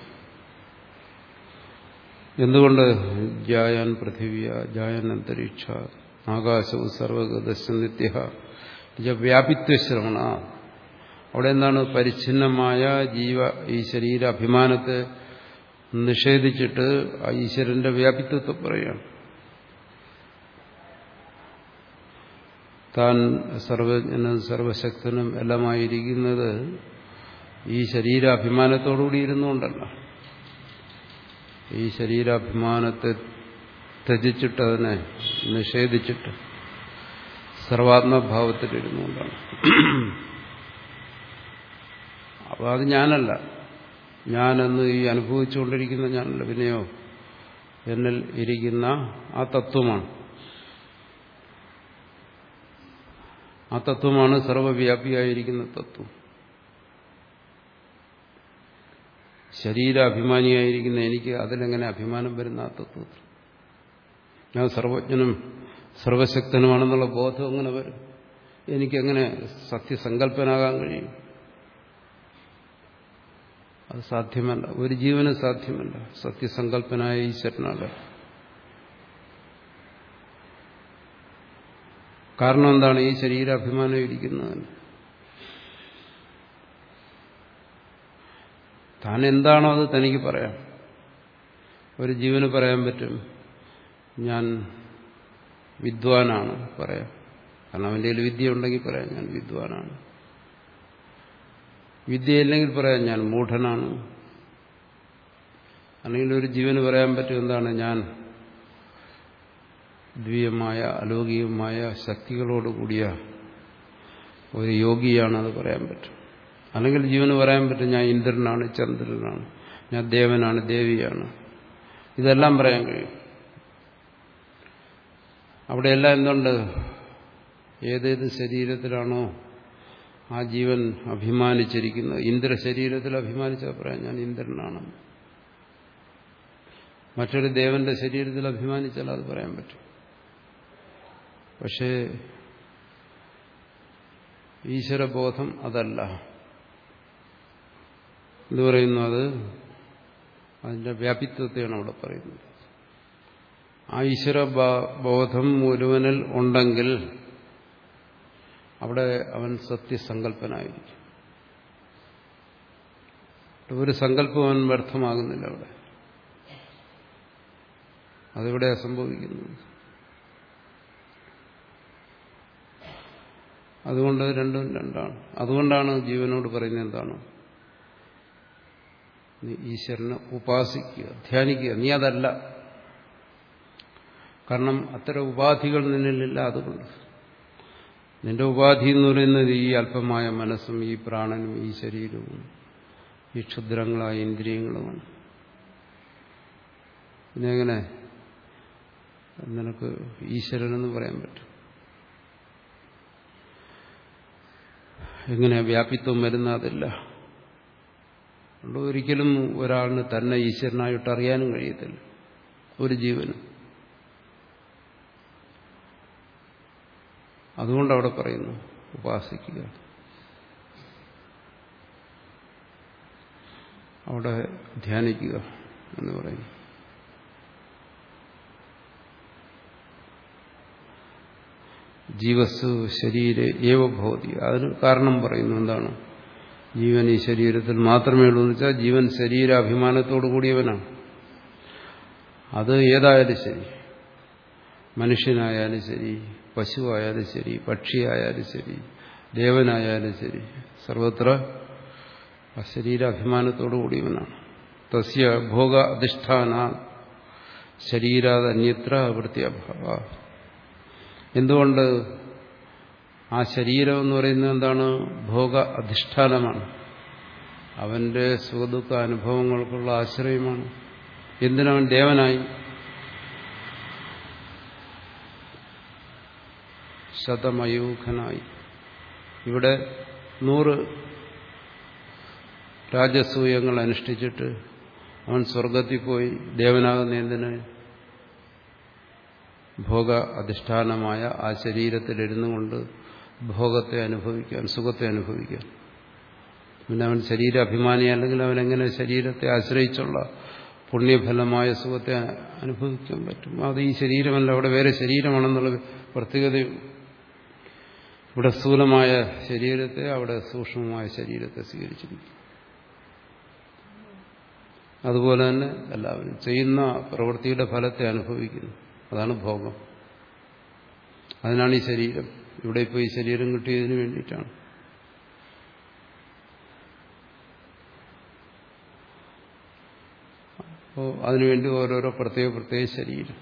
എന്തുകൊണ്ട് ജായാൻ പൃഥിവ്യ ജായൻ അന്തരീക്ഷ ആകാശവും സർവഗതശ നിത്യ വ്യാപിത്വശ്രവണ അവിടെ എന്താണ് പരിച്ഛിന്നമായ ജീവ ഈ ശരീരാഭിമാനത്തെ നിഷേധിച്ചിട്ട് ആ ഈശ്വരന്റെ വ്യാപിത്വത്തെ പറയുകയാണ് താൻ സർവജ്ഞനും സർവശക്തനും എല്ലാമായിരിക്കുന്നത് ഈ ശരീരാഭിമാനത്തോടുകൂടി ഇരുന്നുകൊണ്ടല്ല ഈ ശരീരാഭിമാനത്തെ ത്യജിച്ചിട്ട് അതിനെ നിഷേധിച്ചിട്ട് സർവാത്മഭാവത്തിലിരുന്നുകൊണ്ടാണ് അപ്പോൾ അത് ഞാനല്ല ഞാനെന്ന് ഈ അനുഭവിച്ചുകൊണ്ടിരിക്കുന്ന ഞാനല്ല പിന്നെയോ എന്നിൽ ഇരിക്കുന്ന ആ തത്വമാണ് ആ തത്വമാണ് സർവവ്യാപിയായിരിക്കുന്ന തത്വം ശരീരാഭിമാനിയായിരിക്കുന്ന എനിക്ക് അതിലെങ്ങനെ അഭിമാനം വരുന്ന ആ തത്വത്തിൽ ഞാൻ സർവജ്ഞനും സർവശക്തനുമാണെന്നുള്ള ബോധം എങ്ങനെ വരും എനിക്കെങ്ങനെ സത്യസങ്കല്പനാകാൻ കഴിയും അത് സാധ്യമല്ല ഒരു ജീവന് സാധ്യമല്ല സത്യസങ്കല്പനായ ഈശ്വരനല്ല കാരണം എന്താണ് ഈ ശരീരാഭിമാനം ഇരിക്കുന്നതിന് താൻ എന്താണോ അത് തനിക്ക് പറയാം ഒരു ജീവന് പറയാൻ പറ്റും ഞാൻ വിദ്വാനാണ് പറയാം കാരണം അവൻ്റെ കയ്യിൽ വിദ്യ ഉണ്ടെങ്കിൽ പറയാം ഞാൻ വിദ്വാനാണ് വിദ്യയില്ലെങ്കിൽ പറയാം ഞാൻ മൂഢനാണ് അല്ലെങ്കിൽ ഒരു ജീവന് പറയാൻ പറ്റും എന്താണ് ഞാൻ ദ്വീയമായ അലൗകികമായ ശക്തികളോടുകൂടിയ ഒരു യോഗിയാണെന്ന് പറയാൻ പറ്റും അല്ലെങ്കിൽ ജീവന് പറയാൻ പറ്റും ഞാൻ ഇന്ദ്രനാണ് ചന്ദ്രനാണ് ഞാൻ ദേവനാണ് ദേവിയാണ് ഇതെല്ലാം പറയാൻ കഴിയും അവിടെയെല്ലാം എന്തുണ്ട് ഏതേത് ശരീരത്തിലാണോ ആ ജീവൻ അഭിമാനിച്ചിരിക്കുന്നത് ഇന്ദ്ര ശരീരത്തിൽ അഭിമാനിച്ചാൽ പറയാം ഞാൻ ഇന്ദ്രനാണ് മറ്റൊരു ദേവന്റെ ശരീരത്തിൽ അഭിമാനിച്ചാൽ അത് പറയാൻ പറ്റും പക്ഷേ ഈശ്വരബോധം അതല്ല എന്ത് പറയുന്നു അത് അതിന്റെ വ്യാപിത്വത്തെയാണ് അവിടെ പറയുന്നത് ആ ഈശ്വര ബോധം ഒരുവനിൽ ഉണ്ടെങ്കിൽ അവിടെ അവൻ സത്യസങ്കല്പനായിരിക്കും ഒരു സങ്കല്പം അവൻ വ്യർത്ഥമാകുന്നില്ല അവിടെ അതിവിടെ സംഭവിക്കുന്നത് അതുകൊണ്ട് രണ്ടും രണ്ടാണ് അതുകൊണ്ടാണ് ജീവനോട് പറയുന്നത് എന്താണ് നീ ഈശ്വരനെ ഉപാസിക്കുക ധ്യാനിക്കുക നീ അതല്ല കാരണം അത്തരം ഉപാധികൾ നിന്നിലില്ല അതുകൊണ്ട് നിന്റെ ഉപാധി എന്ന് പറയുന്നത് ഈ അല്പമായ മനസ്സും ഈ പ്രാണനും ഈ ശരീരവും ഈ ക്ഷുദ്രങ്ങളായ ഇന്ദ്രിയങ്ങളുമാണ് പിന്നെങ്ങനെ നിനക്ക് ഈശ്വരനെന്ന് പറയാൻ പറ്റും എങ്ങനെ വ്യാപിത്വം വരുന്ന അതില്ല അതുകൊണ്ട് ഒരിക്കലും ഒരാളിന് തന്നെ ഈശ്വരനായിട്ട് അറിയാനും കഴിയത്തില്ല ഒരു ജീവന് അതുകൊണ്ട് അവിടെ പറയുന്നു ഉപാസിക്കുക അവിടെ ധ്യാനിക്കുക എന്ന് പറയുന്നു ജീവസ് ശരീരെ ഏവ ഭവതി അതിന് കാരണം പറയുന്നു എന്താണ് ജീവൻ ഈ ശരീരത്തിൽ മാത്രമേ ഉള്ളൂ എന്ന് വെച്ചാൽ ജീവൻ ശരീരാഭിമാനത്തോടു കൂടിയവനാണ് അത് ഏതായാലും ശരി മനുഷ്യനായാലും ശരി പശുവായാലും ശരി പക്ഷിയായാലും ശരി ദേവനായാലും ശരി സർവത്ര ആ ശരീരാഭിമാനത്തോടു കൂടിയവനാണ് തസ്യ ഭോഗ അധിഷ്ഠാന ശരീരാത് അന്യത്ര വൃത്തിയഭാവ എന്തുകൊണ്ട് ആ ശരീരം എന്ന് പറയുന്നത് എന്താണ് ഭോഗ അധിഷ്ഠാനമാണ് അവന്റെ സുഖദുഃഖ അനുഭവങ്ങൾക്കുള്ള ആശ്രയമാണ് എന്തിനവൻ ദേവനായി ശതമയൂഖനായി ഇവിടെ നൂറ് രാജസൂയങ്ങൾ അനുഷ്ഠിച്ചിട്ട് അവൻ സ്വർഗത്തിൽ പോയി ദേവനാകുന്ന എന്തിന് ഭോഗ അധിഷ്ഠാനമായ ആ ശരീരത്തിലിരുന്നു കൊണ്ട് ഭോഗത്തെ അനുഭവിക്കാൻ സുഖത്തെ അനുഭവിക്കാൻ പിന്നെ അവൻ ശരീര അഭിമാനിയല്ലെങ്കിൽ അവൻ എങ്ങനെ ശരീരത്തെ ആശ്രയിച്ചുള്ള പുണ്യഫലമായ സുഖത്തെ അനുഭവിക്കാൻ പറ്റും അത് ഈ ശരീരമല്ല അവിടെ വേറെ ശരീരമാണെന്നുള്ള പ്രത്യേകത ഇവിടെ സ്ഥൂലമായ ശരീരത്തെ അവിടെ സൂക്ഷ്മമായ ശരീരത്തെ സ്വീകരിച്ചിരിക്കും അതുപോലെ തന്നെ എല്ലാവരും ചെയ്യുന്ന പ്രവൃത്തിയുടെ ഫലത്തെ അനുഭവിക്കുന്നു അതാണ് ഭോഗം അതിനാണ് ഈ ശരീരം ഇവിടെ ഇപ്പോൾ ഈ ശരീരം കിട്ടിയതിന് വേണ്ടിയിട്ടാണ് അപ്പോൾ അതിനുവേണ്ടി ഓരോരോ പ്രത്യേക പ്രത്യേക ശരീരം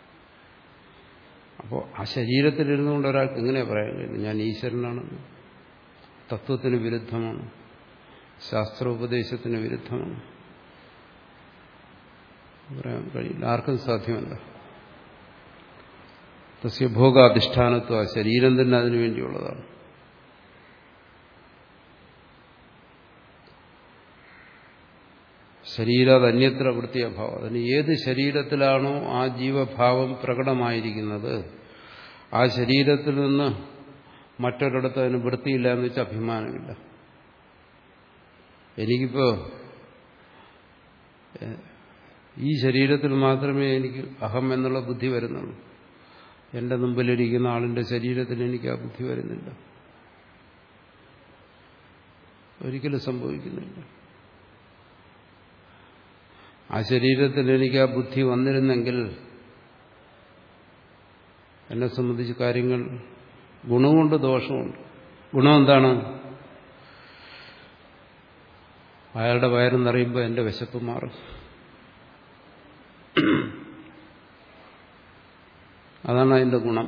അപ്പോൾ ആ ശരീരത്തിലിരുന്നുകൊണ്ട് ഒരാൾക്ക് എങ്ങനെ പറയാൻ കഴിയും ഞാൻ ഈശ്വരനാണെന്ന് തത്വത്തിന് വിരുദ്ധമാണ് ശാസ്ത്രോപദേശത്തിന് വിരുദ്ധമാണ് പറയാൻ കഴിയില്ല ആർക്കും സാധ്യമല്ല തസ്യ ഭോഗാധിഷ്ഠാനത്വ ശരീരം തന്നെ അതിനു വേണ്ടിയുള്ളതാണ് ശരീരാത് അന്യത്ര വൃത്തിയഭാവം അതിന് ഏത് ശരീരത്തിലാണോ ആ ജീവഭാവം പ്രകടമായിരിക്കുന്നത് ആ ശരീരത്തിൽ നിന്ന് മറ്റൊരിടത്ത് അതിന് വൃത്തിയില്ല എന്ന് വെച്ചാൽ അഭിമാനമില്ല എനിക്കിപ്പോ ഈ ശരീരത്തിൽ മാത്രമേ എനിക്ക് അഹം എന്നുള്ള ബുദ്ധി വരുന്നുള്ളൂ എന്റെ മുമ്പിലിരിക്കുന്ന ആളിന്റെ ശരീരത്തിൽ എനിക്ക് ആ ബുദ്ധി വരുന്നില്ല ഒരിക്കലും സംഭവിക്കുന്നില്ല ആ ശരീരത്തിൽ എനിക്ക് ആ ബുദ്ധി വന്നിരുന്നെങ്കിൽ എന്നെ സംബന്ധിച്ച് കാര്യങ്ങൾ ഗുണമുണ്ട് ദോഷമുണ്ട് ഗുണം എന്താണ് അയാളുടെ വയറെന്നറിയുമ്പോൾ എന്റെ വിശപ്പ് മാറും അതാണ് അതിന്റെ ഗുണം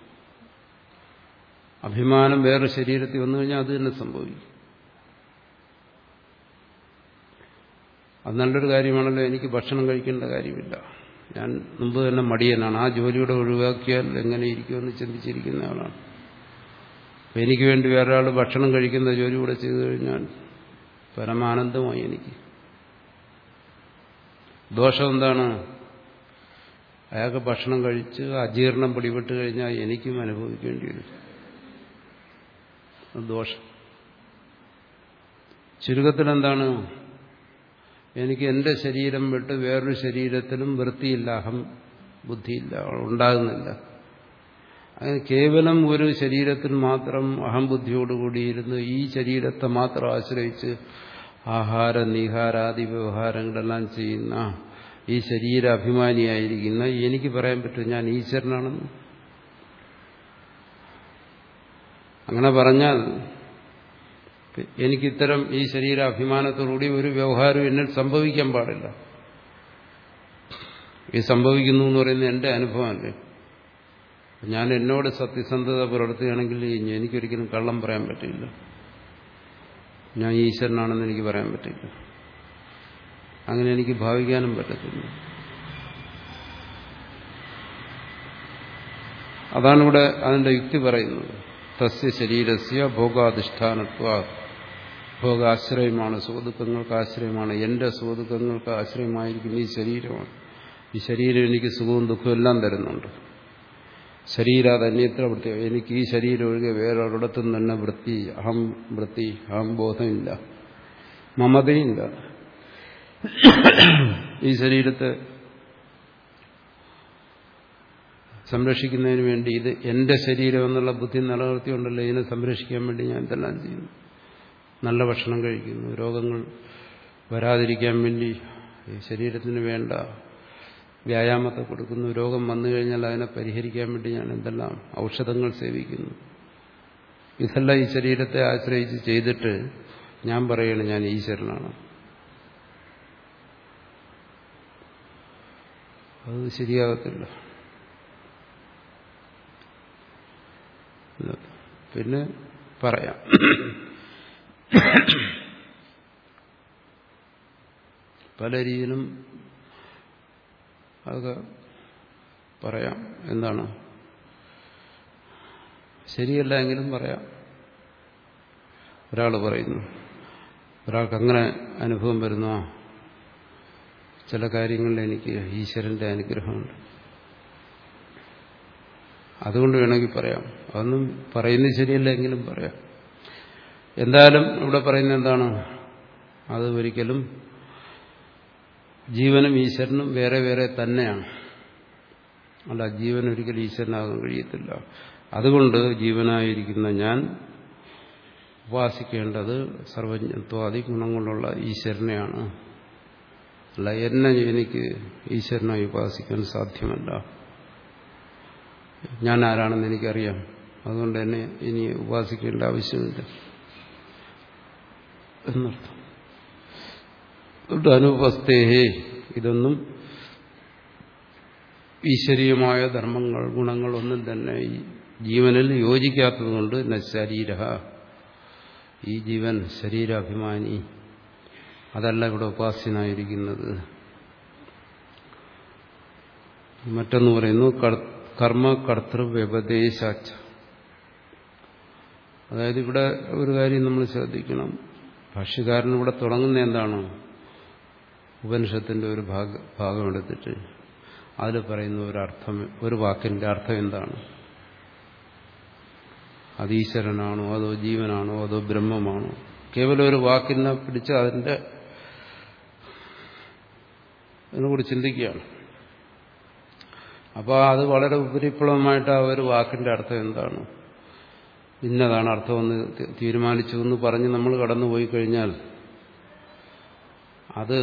അഭിമാനം വേറെ ശരീരത്തിൽ വന്നു കഴിഞ്ഞാൽ അത് തന്നെ സംഭവിക്കും അത് നല്ലൊരു കാര്യമാണല്ലോ എനിക്ക് ഭക്ഷണം കഴിക്കേണ്ട കാര്യമില്ല ഞാൻ മുമ്പ് തന്നെ മടിയനാണ് ആ ജോലിയുടെ ഒഴിവാക്കിയാൽ എങ്ങനെ ഇരിക്കുമെന്ന് ചിന്തിച്ചിരിക്കുന്ന ആളാണ് അപ്പം എനിക്ക് വേണ്ടി വേറെ ആൾ ഭക്ഷണം കഴിക്കുന്ന ജോലി കൂടെ ചെയ്തു കഴിഞ്ഞാൽ പരമാനന്ദമായി എനിക്ക് ദോഷം എന്താണ് അയാൾക്ക് ഭക്ഷണം കഴിച്ച് അജീർണം പിടിപെട്ട് കഴിഞ്ഞാൽ എനിക്കും അനുഭവിക്കേണ്ടി വരും ദോഷം ചുരുക്കത്തിൽ എന്താണ് എനിക്ക് എന്റെ ശരീരം വിട്ട് വേറൊരു ശരീരത്തിലും വൃത്തിയില്ല അഹം ബുദ്ധിയില്ല ഉണ്ടാകുന്നില്ല അങ്ങനെ കേവലം ഒരു ശരീരത്തിൽ മാത്രം അഹംബുദ്ധിയോടുകൂടിയിരുന്ന് ഈ ശരീരത്തെ മാത്രം ആശ്രയിച്ച് ആഹാര നിഹാരാദി വ്യവഹാരങ്ങളെല്ലാം ചെയ്യുന്ന ഈ ശരീര അഭിമാനിയായിരിക്കുന്ന എനിക്ക് പറയാൻ പറ്റും ഞാൻ ഈശ്വരനാണെന്ന് അങ്ങനെ പറഞ്ഞാൽ എനിക്കിത്തരം ഈ ശരീര അഭിമാനത്തോടുകൂടി ഒരു വ്യവഹാരം എന്നിൽ സംഭവിക്കാൻ പാടില്ല ഈ സംഭവിക്കുന്നു എന്ന് പറയുന്നത് എന്റെ അനുഭവമല്ലേ ഞാൻ എന്നോട് സത്യസന്ധത പുലർത്തുകയാണെങ്കിൽ എനിക്കൊരിക്കലും കള്ളം പറയാൻ പറ്റില്ല ഞാൻ ഈശ്വരനാണെന്ന് എനിക്ക് പറയാൻ പറ്റില്ല അങ്ങനെ എനിക്ക് ഭാവിക്കാനും പറ്റത്തില്ല അതാണ് ഇവിടെ അതിന്റെ യുക്തി പറയുന്നത് തസ്യ ശരീരസ്യ ഭോഗാധിഷ്ഠാനത്വ ഭോഗാശ്രയമാണ് സുഖദുഃഖങ്ങൾക്ക് ആശ്രയമാണ് എന്റെ സുഖദുഃഖങ്ങൾക്ക് ആശ്രയമായിരിക്കുന്ന ഈ ശരീരമാണ് ഈ ശരീരം എനിക്ക് സുഖവും ദുഃഖവും എല്ലാം തരുന്നുണ്ട് ശരീരാത് അന്യത്ര വൃത്തി എനിക്ക് ഈ ശരീരം ഒഴികെ വേറൊരിടത്തും തന്നെ വൃത്തി അഹം വൃത്തി അഹം ബോധമില്ല മമതയില്ല ഈ ശരീരത്തെ സംരക്ഷിക്കുന്നതിന് വേണ്ടി ഇത് എന്റെ ശരീരം എന്നുള്ള ബുദ്ധി നിലനിർത്തിയുണ്ടല്ലോ ഇതിനെ സംരക്ഷിക്കാൻ വേണ്ടി ഞാൻ ഇതെല്ലാം ചെയ്യുന്നു നല്ല ഭക്ഷണം കഴിക്കുന്നു രോഗങ്ങൾ വരാതിരിക്കാൻ വേണ്ടി ഈ ശരീരത്തിന് വേണ്ട വ്യായാമത്തെ കൊടുക്കുന്നു രോഗം വന്നു കഴിഞ്ഞാൽ അതിനെ പരിഹരിക്കാൻ വേണ്ടി ഞാൻ എന്തെല്ലാം ഔഷധങ്ങൾ സേവിക്കുന്നു ഇതെല്ലാം ഈ ശരീരത്തെ ആശ്രയിച്ച് ചെയ്തിട്ട് ഞാൻ പറയുകയാണ് ഞാൻ ഈശ്വരനാണ് അത് ശരിയാകത്തില്ല പിന്നെ പറയാം പല രീതിയിലും അതൊക്കെ പറയാം എന്താണ് ശരിയല്ല എങ്കിലും പറയാം ഒരാൾ പറയുന്നു ഒരാൾക്ക് അങ്ങനെ അനുഭവം വരുന്നോ ചില കാര്യങ്ങളിൽ എനിക്ക് ഈശ്വരന്റെ അനുഗ്രഹമുണ്ട് അതുകൊണ്ട് വേണമെങ്കിൽ പറയാം അതൊന്നും പറയുന്നത് ശരിയല്ല എങ്കിലും പറയാം എന്തായാലും ഇവിടെ പറയുന്നത് എന്താണ് അത് ഒരിക്കലും ജീവനും ഈശ്വരനും വേറെ വേറെ തന്നെയാണ് അല്ല ജീവൻ ഒരിക്കലും ഈശ്വരനാകാൻ കഴിയത്തില്ല അതുകൊണ്ട് ജീവനായിരിക്കുന്ന ഞാൻ ഉപാസിക്കേണ്ടത് സർവജ്ഞത്വാദി ഗുണങ്ങളുള്ള ഈശ്വരനെയാണ് അല്ല എന്നെ എനിക്ക് ഈശ്വരനായി ഉപാസിക്കാൻ സാധ്യമല്ല ഞാൻ ആരാണെന്ന് എനിക്കറിയാം അതുകൊണ്ട് എന്നെ ഇനി ഉപാസിക്കേണ്ട ആവശ്യമില്ല എന്നർത്ഥം അനുപസ്ഥേഹേ ഇതൊന്നും ഈശ്വരീയമായ ധർമ്മങ്ങൾ ഗുണങ്ങളൊന്നും തന്നെ ഈ ജീവനിൽ യോജിക്കാത്തതുകൊണ്ട് ന ശരീര ഈ ജീവൻ ശരീരാഭിമാനി അതല്ല ഇവിടെ ഉപാസ്യനായിരിക്കുന്നത് മറ്റൊന്ന് പറയുന്നു കർമ്മ കർത്തൃ വ്യപദേശാച്ച അതായത് ഇവിടെ ഒരു കാര്യം നമ്മൾ ശ്രദ്ധിക്കണം ഭാഷ്യകാരൻ ഇവിടെ തുടങ്ങുന്ന എന്താണ് ഉപനിഷത്തിന്റെ ഒരു ഭാഗ ഭാഗം എടുത്തിട്ട് അതിൽ പറയുന്ന ഒരു അർത്ഥം ഒരു വാക്കിന്റെ അർത്ഥം എന്താണ് അത് ഈശ്വരനാണോ അതോ ജീവനാണോ അതോ ബ്രഹ്മമാണോ കേവലം ഒരു വാക്കിനെ പിടിച്ച് അതിന്റെ അതിനെക്കൂടി ചിന്തിക്കുകയാണ് അപ്പോൾ അത് വളരെ ഉപരിപ്ലവമായിട്ട് ആ ഒരു വാക്കിന്റെ അർത്ഥം എന്താണ് ഇന്നതാണ് അർത്ഥമെന്ന് തീരുമാനിച്ചു എന്ന് പറഞ്ഞ് നമ്മൾ കടന്നുപോയി കഴിഞ്ഞാൽ അത്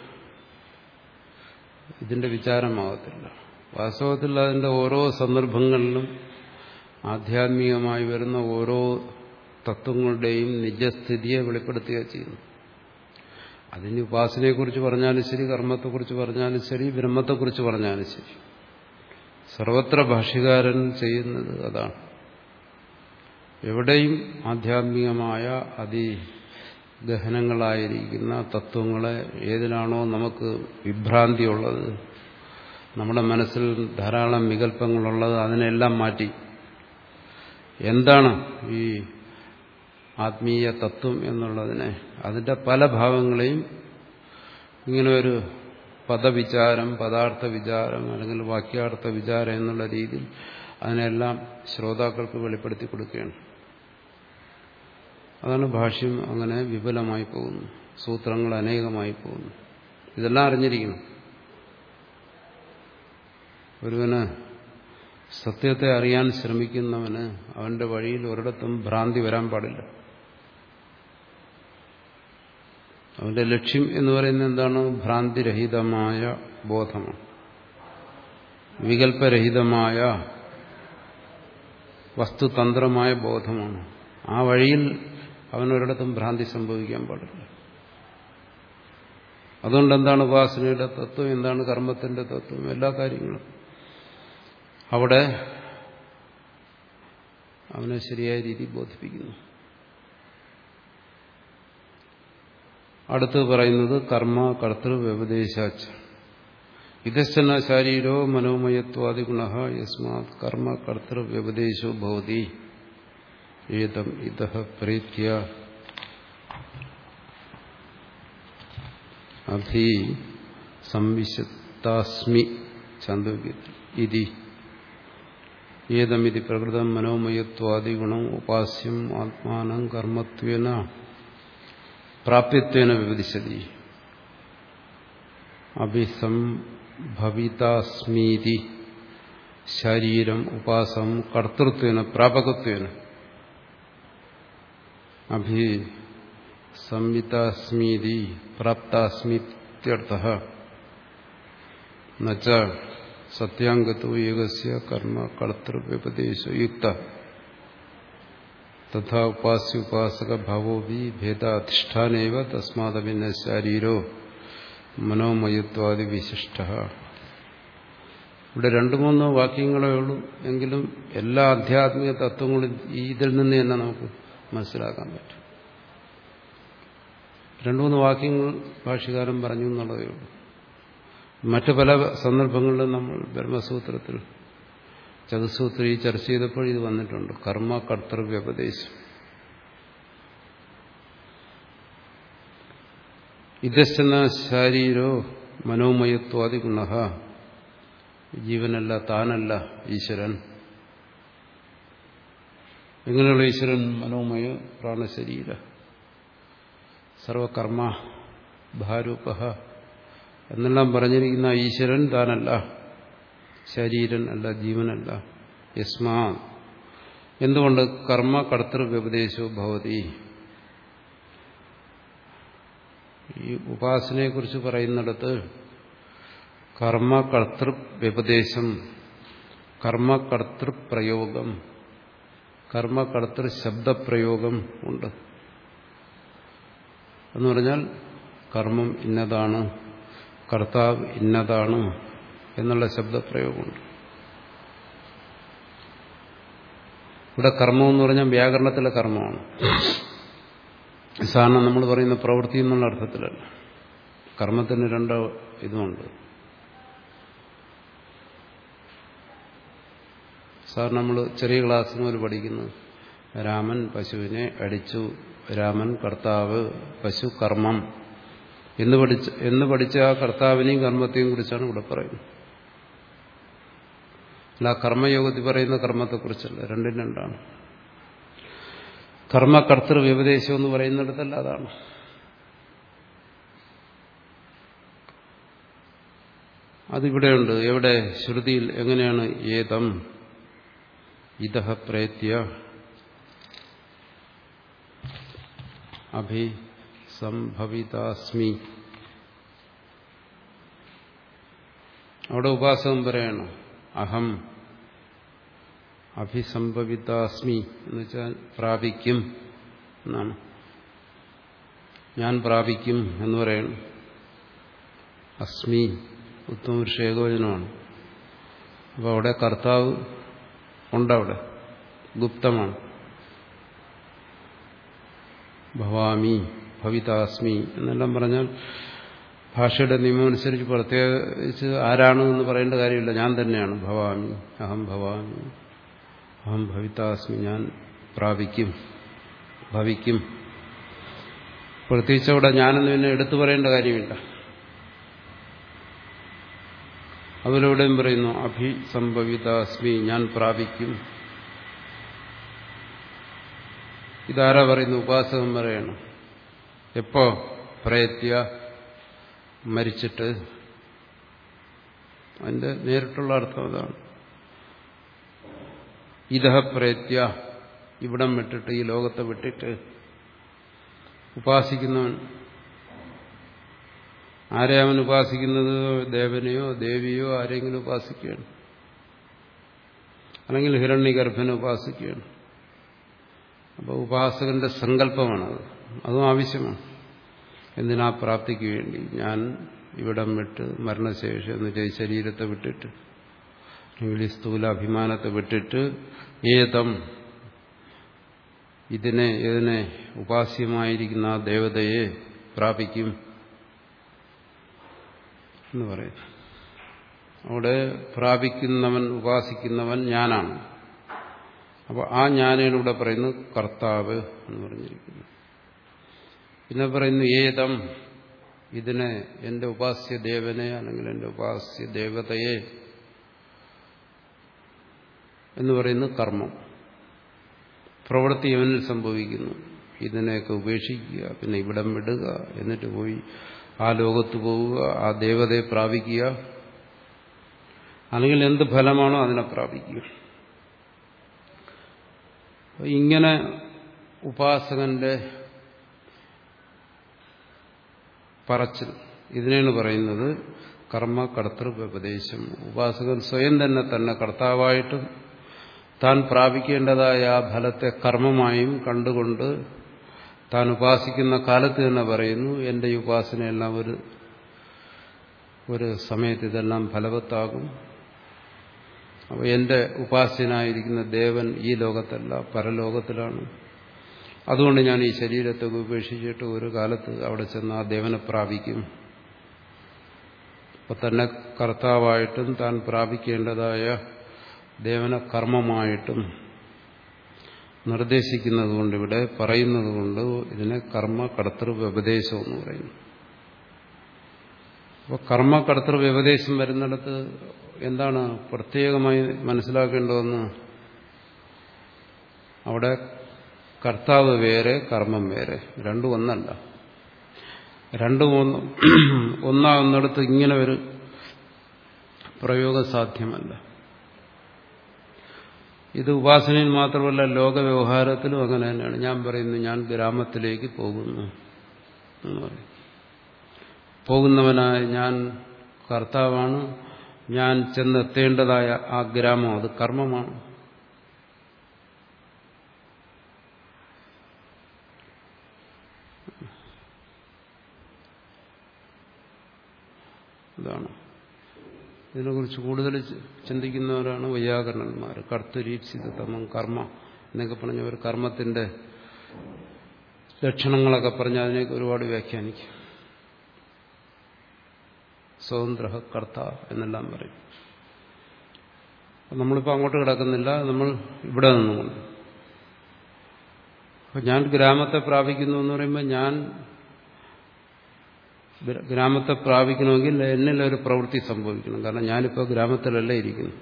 ഇതിന്റെ വിചാരമാകത്തില്ല വാസ്തവത്തിൽ അതിന്റെ ഓരോ സന്ദർഭങ്ങളിലും ആധ്യാത്മികമായി വരുന്ന ഓരോ തത്വങ്ങളുടെയും നിജസ്ഥിതിയെ വെളിപ്പെടുത്തുക ചെയ്യുന്നു അതിന് ഉപാസനയെക്കുറിച്ച് പറഞ്ഞാലും ശരി കർമ്മത്തെക്കുറിച്ച് പറഞ്ഞാലും ശരി ബ്രഹ്മത്തെക്കുറിച്ച് പറഞ്ഞാലും ശരി സർവത്ര ഭാഷ്യകാരൻ ചെയ്യുന്നത് അതാണ് എവിടെയും ആധ്യാത്മികമായ അതിഗഹനങ്ങളായിരിക്കുന്ന തത്വങ്ങളെ ഏതിലാണോ നമുക്ക് വിഭ്രാന്തിയുള്ളത് നമ്മുടെ മനസ്സിൽ ധാരാളം വികല്പങ്ങളുള്ളത് അതിനെല്ലാം മാറ്റി എന്താണ് ഈ ആത്മീയ തത്വം എന്നുള്ളതിനെ അതിന്റെ പല ഭാവങ്ങളെയും ഇങ്ങനെ ഒരു പദവിചാരം പദാർത്ഥ വിചാരം അല്ലെങ്കിൽ വാക്യാർത്ഥ വിചാരം എന്നുള്ള രീതിയിൽ അതിനെല്ലാം ശ്രോതാക്കൾക്ക് വെളിപ്പെടുത്തി കൊടുക്കുകയാണ് അതാണ് ഭാഷ്യം അങ്ങനെ വിപുലമായി പോകുന്നു സൂത്രങ്ങൾ അനേകമായി പോകുന്നു ഇതെല്ലാം അറിഞ്ഞിരിക്കണം ഒരുവന് സത്യത്തെ അറിയാൻ ശ്രമിക്കുന്നവന് അവന്റെ വഴിയിൽ ഒരിടത്തും ഭ്രാന്തി വരാൻ പാടില്ല അവന്റെ ലക്ഷ്യം എന്ന് പറയുന്നത് എന്താണ് ഭ്രാന്തിരഹിതമായ ബോധമാണ് വികല്പരഹിതമായ വസ്തുതന്ത്രമായ ബോധമാണ് ആ വഴിയിൽ അവനൊരിടത്തും ഭ്രാന്തി സംഭവിക്കാൻ പാടില്ല അതുകൊണ്ട് എന്താണ് ഉപാസനയുടെ തത്വം എന്താണ് കർമ്മത്തിന്റെ തത്വം എല്ലാ കാര്യങ്ങളും അവിടെ അവനെ ശരിയായ രീതിയിൽ ബോധിപ്പിക്കുന്നു അടുത്ത് പറയുന്നത് കർമ്മ കർത്തൃ വ്യപദേശാച്ച ഇതശ്ചന ശാരീരോ മനോമയത്വാദി ഗുണ യസ്മാത് കർമ്മ കർത്തൃ വ്യപദേശോ ഭവതി ഏതം ഇത പ്രീത്യ അഭി സംവിശത്താസ്മി ചാന്തോക്യത്തിൽ ഇതി ഏതമിതി പ്രകൃതം മനോമയത്വാദിഗുണം ഉപാസ്യം ആത്മാനം കർമ്മത്വേന പ്രാപ്യത്വേന വിവദിശതി അഭിസംഭവിതാസ്മീതി ശരീരം ഉപാസം കർത്തൃത്വേന പ്രാപകത്വേന അഭി സംവിതാസ്മീതി പ്രാപ്താസ്മിത്യർത്ഥ നച്ച സത്യാംഗത്തോ ഏകസ്യ കർമ്മ കർത്തൃവ്യപദേശയുക്ത തഥാ ഉപാസ്യോപാസക ഭാവോ വി ഭേദാധിഷ്ഠാനേവ തസ്മാദഭിന്ന ശാരീരോ മനോമയത്വാദി വിശിഷ്ട ഇവിടെ രണ്ടു മൂന്നോ വാക്യങ്ങളേ ഉള്ളൂ എങ്കിലും എല്ലാ ആധ്യാത്മിക തത്വങ്ങളും ഈ ഇതിൽ നിന്ന് തന്നെ നമുക്ക് മനസ്സിലാക്കാൻ പറ്റും രണ്ടു മൂന്ന് വാക്യങ്ങൾ ഭാഷ്യകാരൻ പറഞ്ഞു എന്നുള്ളതേ ഉള്ളൂ മറ്റു പല സന്ദർഭങ്ങളിലും നമ്മൾ ബ്രഹ്മസൂത്രത്തിൽ ചതുസൂത്രി ചർച്ച ചെയ്തപ്പോൾ ഇത് വന്നിട്ടുണ്ട് കർമ്മ കർത്തൃവ്യപദേശം ഇതശ്ചന ശാരീരോ മനോമയത്വാദി ഗുണ ജീവനല്ല താനല്ല ഈശ്വരൻ എങ്ങനെയുള്ള ഈശ്വരൻ മനോമയ പ്രാണശരീര സർവകർമ്മ ഭാരൂപ എന്നെല്ലാം പറഞ്ഞിരിക്കുന്ന ഈശ്വരൻ താനല്ല ശരീരൻ അല്ല ജീവനല്ല യസ്മാ എന്തുകൊണ്ട് കർമ്മ കർത്തൃ വ്യപദേശോ ഭവതി ഈ ഉപാസനയെക്കുറിച്ച് പറയുന്നിടത്ത് കർമ്മ കർത്തൃ വ്യപദേശം കർമ്മ കർത്തൃ പ്രയോഗം കർമ്മ കർത്തൃ ശബ്ദപ്രയോഗം ഉണ്ട് എന്ന് പറഞ്ഞാൽ കർമ്മം ഇന്നതാണ് കർത്താവ് ഇന്നതാണ് എന്നുള്ള ശബ്ദപ്രയോഗമുണ്ട് ഇവിടെ കർമ്മം എന്ന് പറഞ്ഞാൽ വ്യാകരണത്തിലെ കർമ്മമാണ് സാധാരണ നമ്മൾ പറയുന്ന പ്രവൃത്തി എന്നുള്ള അർത്ഥത്തിലല്ല കർമ്മത്തിന് രണ്ട് ഇതുമുണ്ട് സാർ നമ്മൾ ചെറിയ ക്ലാസ് മുതൽ പഠിക്കുന്നത് രാമൻ പശുവിനെ അടിച്ചു രാമൻ കർത്താവ് പശു കർമ്മം എന്ന് പഠിച്ച എന്ന് പഠിച്ച ആ കർത്താവിനെയും കർമ്മത്തെയും കുറിച്ചാണ് ഇവിടെ പറയുന്നത് അല്ല കർമ്മയോഗത്തിൽ പറയുന്ന കർമ്മത്തെക്കുറിച്ചല്ല രണ്ടും രണ്ടാണ് കർമ്മ കർത്തൃ വ്യപദേശം എന്ന് പറയുന്നിടത്തല്ല അതാണ് അതിവിടെയുണ്ട് എവിടെ ശ്രുതിയിൽ എങ്ങനെയാണ് ഏതം ഇതഹ പ്രേത്യ അഭിസംഭവിതാസ്മി അവിടെ ഉപാസകം പറയണം അഹം അഭിസംഭവിതാസ്മി എന്ന് വെച്ചാൽ പ്രാപിക്കും എന്നാണ് ഞാൻ പ്രാപിക്കും എന്ന് പറയണം അസ്മി ഉത്തമ പുരുഷ ഏകോചനമാണ് അപ്പോൾ അവിടെ കർത്താവ് ഉണ്ടവിടെ ഗുപ്തമാണ് ഭവാമി ഭവിതാസ്മി എന്നെല്ലാം പറഞ്ഞാൽ ഭാഷയുടെ നിയമം അനുസരിച്ച് പ്രത്യേകിച്ച് ആരാണ് എന്ന് പറയേണ്ട കാര്യമില്ല ഞാൻ തന്നെയാണ് ഭവാമി അഹം ഭവാമി അഹം ഭവിതാസ്മി ഞാൻ പ്രാപിക്കും ഭവിക്കും പ്രത്യേകിച്ച് അവിടെ ഞാനെന്ന് പിന്നെ എടുത്തു പറയേണ്ട കാര്യമില്ല അതിലൂടെയും പറയുന്നു അഭിസംഭവിതാസ്മി ഞാൻ പ്രാപിക്കും ഇതാരാ പറയുന്നു ഉപാസകം പറയണം എപ്പോ പ്രയത്യ മരിച്ചിട്ട് അതിന്റെ നേരിട്ടുള്ള അർത്ഥം അതാണ് ഇതഹ പ്രയത്യ ഇവിടം വിട്ടിട്ട് ഈ ലോകത്തെ വിട്ടിട്ട് ഉപാസിക്കുന്നവൻ ആരെ അവൻ ഉപാസിക്കുന്നത് ദേവനെയോ ദേവിയോ ആരെങ്കിലും ഉപാസിക്കുകയാണ് അല്ലെങ്കിൽ ഹിരണ്യഗർഭനെ ഉപാസിക്കുകയാണ് അപ്പോൾ ഉപാസകന്റെ സങ്കല്പമാണത് അതും ആവശ്യമാണ് എന്തിനാ പ്രാപ്തിക്ക് വേണ്ടി ഞാൻ ഇവിടം വിട്ട് മരണശേഷം എന്ന് വെച്ചാൽ ശരീരത്തെ വിട്ടിട്ട് അല്ലെങ്കിൽ ഈ സ്ഥൂല അഭിമാനത്തെ വിട്ടിട്ട് ഏതം ഇതിനെ ഇതിനെ ഉപാസ്യമായിരിക്കുന്ന ആ ദേവതയെ പ്രാപിക്കും എന്ന് പറയും അവിടെ പ്രാപിക്കുന്നവൻ ഉപാസിക്കുന്നവൻ ഞാനാണ് അപ്പോൾ ആ ഞാനിവിടെ പറയുന്നു കർത്താവ് എന്ന് പറഞ്ഞിരിക്കുന്നു പിന്നെ പറയുന്നു ഏതം ഇതിനെ എന്റെ ഉപാസ്യ ദേവനെ അല്ലെങ്കിൽ എന്റെ ഉപാസ്യ ദേവതയെ എന്ന് പറയുന്നു കർമ്മം പ്രവൃത്തി ഇവനിൽ സംഭവിക്കുന്നു ഇതിനെയൊക്കെ ഉപേക്ഷിക്കുക പിന്നെ ഇവിടം വിടുക എന്നിട്ട് പോയി ആ ലോകത്ത് പോവുക ആ ദേവതയെ പ്രാപിക്കുക അല്ലെങ്കിൽ എന്ത് ഫലമാണോ അതിനെ പ്രാപിക്കുക ഇങ്ങനെ ഉപാസകന്റെ പറച്ചിൽ ഇതിനാണ് പറയുന്നത് കർമ്മ കർത്തൃ വ്യപദേശം ഉപാസകൻ സ്വയം തന്നെ തന്നെ കർത്താവായിട്ടും താൻ പ്രാപിക്കേണ്ടതായ ആ ഫലത്തെ കർമ്മമായും കണ്ടുകൊണ്ട് താൻ ഉപാസിക്കുന്ന കാലത്ത് തന്നെ പറയുന്നു എന്റെ ഈ ഉപാസനയെല്ലാം ഒരു ഒരു സമയത്ത് ഇതെല്ലാം ഫലവത്താകും അപ്പോൾ എൻ്റെ ഉപാസ്യനായിരിക്കുന്ന ദേവൻ ഈ ലോകത്തല്ല പരലോകത്തിലാണ് അതുകൊണ്ട് ഞാൻ ഈ ശരീരത്തെ ഉപേക്ഷിച്ചിട്ട് ഒരു കാലത്ത് അവിടെ ചെന്ന് ആ ദേവനെ പ്രാപിക്കും അപ്പൊ തന്നെ കർത്താവായിട്ടും താൻ പ്രാപിക്കേണ്ടതായ ദേവന കർമ്മമായിട്ടും നിർദ്ദേശിക്കുന്നതുകൊണ്ട് ഇവിടെ പറയുന്നതുകൊണ്ട് ഇതിനെ കർമ്മ കർത്തൃ വ്യപദേശം എന്ന് പറയുന്നു അപ്പോൾ കർമ്മ കർത്തൃ വ്യപദേശം വരുന്നിടത്ത് എന്താണ് പ്രത്യേകമായി മനസ്സിലാക്കേണ്ടതെന്ന് അവിടെ കർത്താവ് വേറെ കർമ്മം വേറെ രണ്ടും ഒന്നല്ല രണ്ടും ഒന്ന് ഒന്നാകുന്നിടത്ത് ഇങ്ങനെ ഒരു പ്രയോഗം സാധ്യമല്ല ഇത് ഉപാസനയിൽ മാത്രമല്ല ലോകവ്യവഹാരത്തിലും അങ്ങനെ തന്നെയാണ് ഞാൻ പറയുന്നു ഞാൻ ഗ്രാമത്തിലേക്ക് പോകുന്നു എന്ന് പറയും പോകുന്നവനായ ഞാൻ കർത്താവാണ് ഞാൻ ചെന്നെത്തേണ്ടതായ ആ ഗ്രാമം അത് കർമ്മമാണ് ഇതാണ് ഇതിനെക്കുറിച്ച് കൂടുതൽ ചിന്തിക്കുന്നവരാണ് വൈയാകരണന്മാർ കർത്തരീപ്സിതമം കർമ്മ എന്നൊക്കെ പറഞ്ഞവർ കർമ്മത്തിന്റെ ലക്ഷണങ്ങളൊക്കെ പറഞ്ഞ് അതിനെയൊക്കെ ഒരുപാട് വ്യാഖ്യാനിക്കും സ്വതന്ത്ര കർത്ത എന്നെല്ലാം പറയും നമ്മളിപ്പോൾ അങ്ങോട്ട് കിടക്കുന്നില്ല നമ്മൾ ഇവിടെ നിന്നുകൊണ്ട് അപ്പം ഞാൻ ഗ്രാമത്തെ പ്രാപിക്കുന്നു എന്ന് പറയുമ്പോൾ ഞാൻ ഗ്രാമത്തെ പ്രാപിക്കണമെങ്കിൽ എന്നിലൊരു പ്രവൃത്തി സംഭവിക്കണം കാരണം ഞാനിപ്പോൾ ഗ്രാമത്തിലല്ല ഇരിക്കുന്നു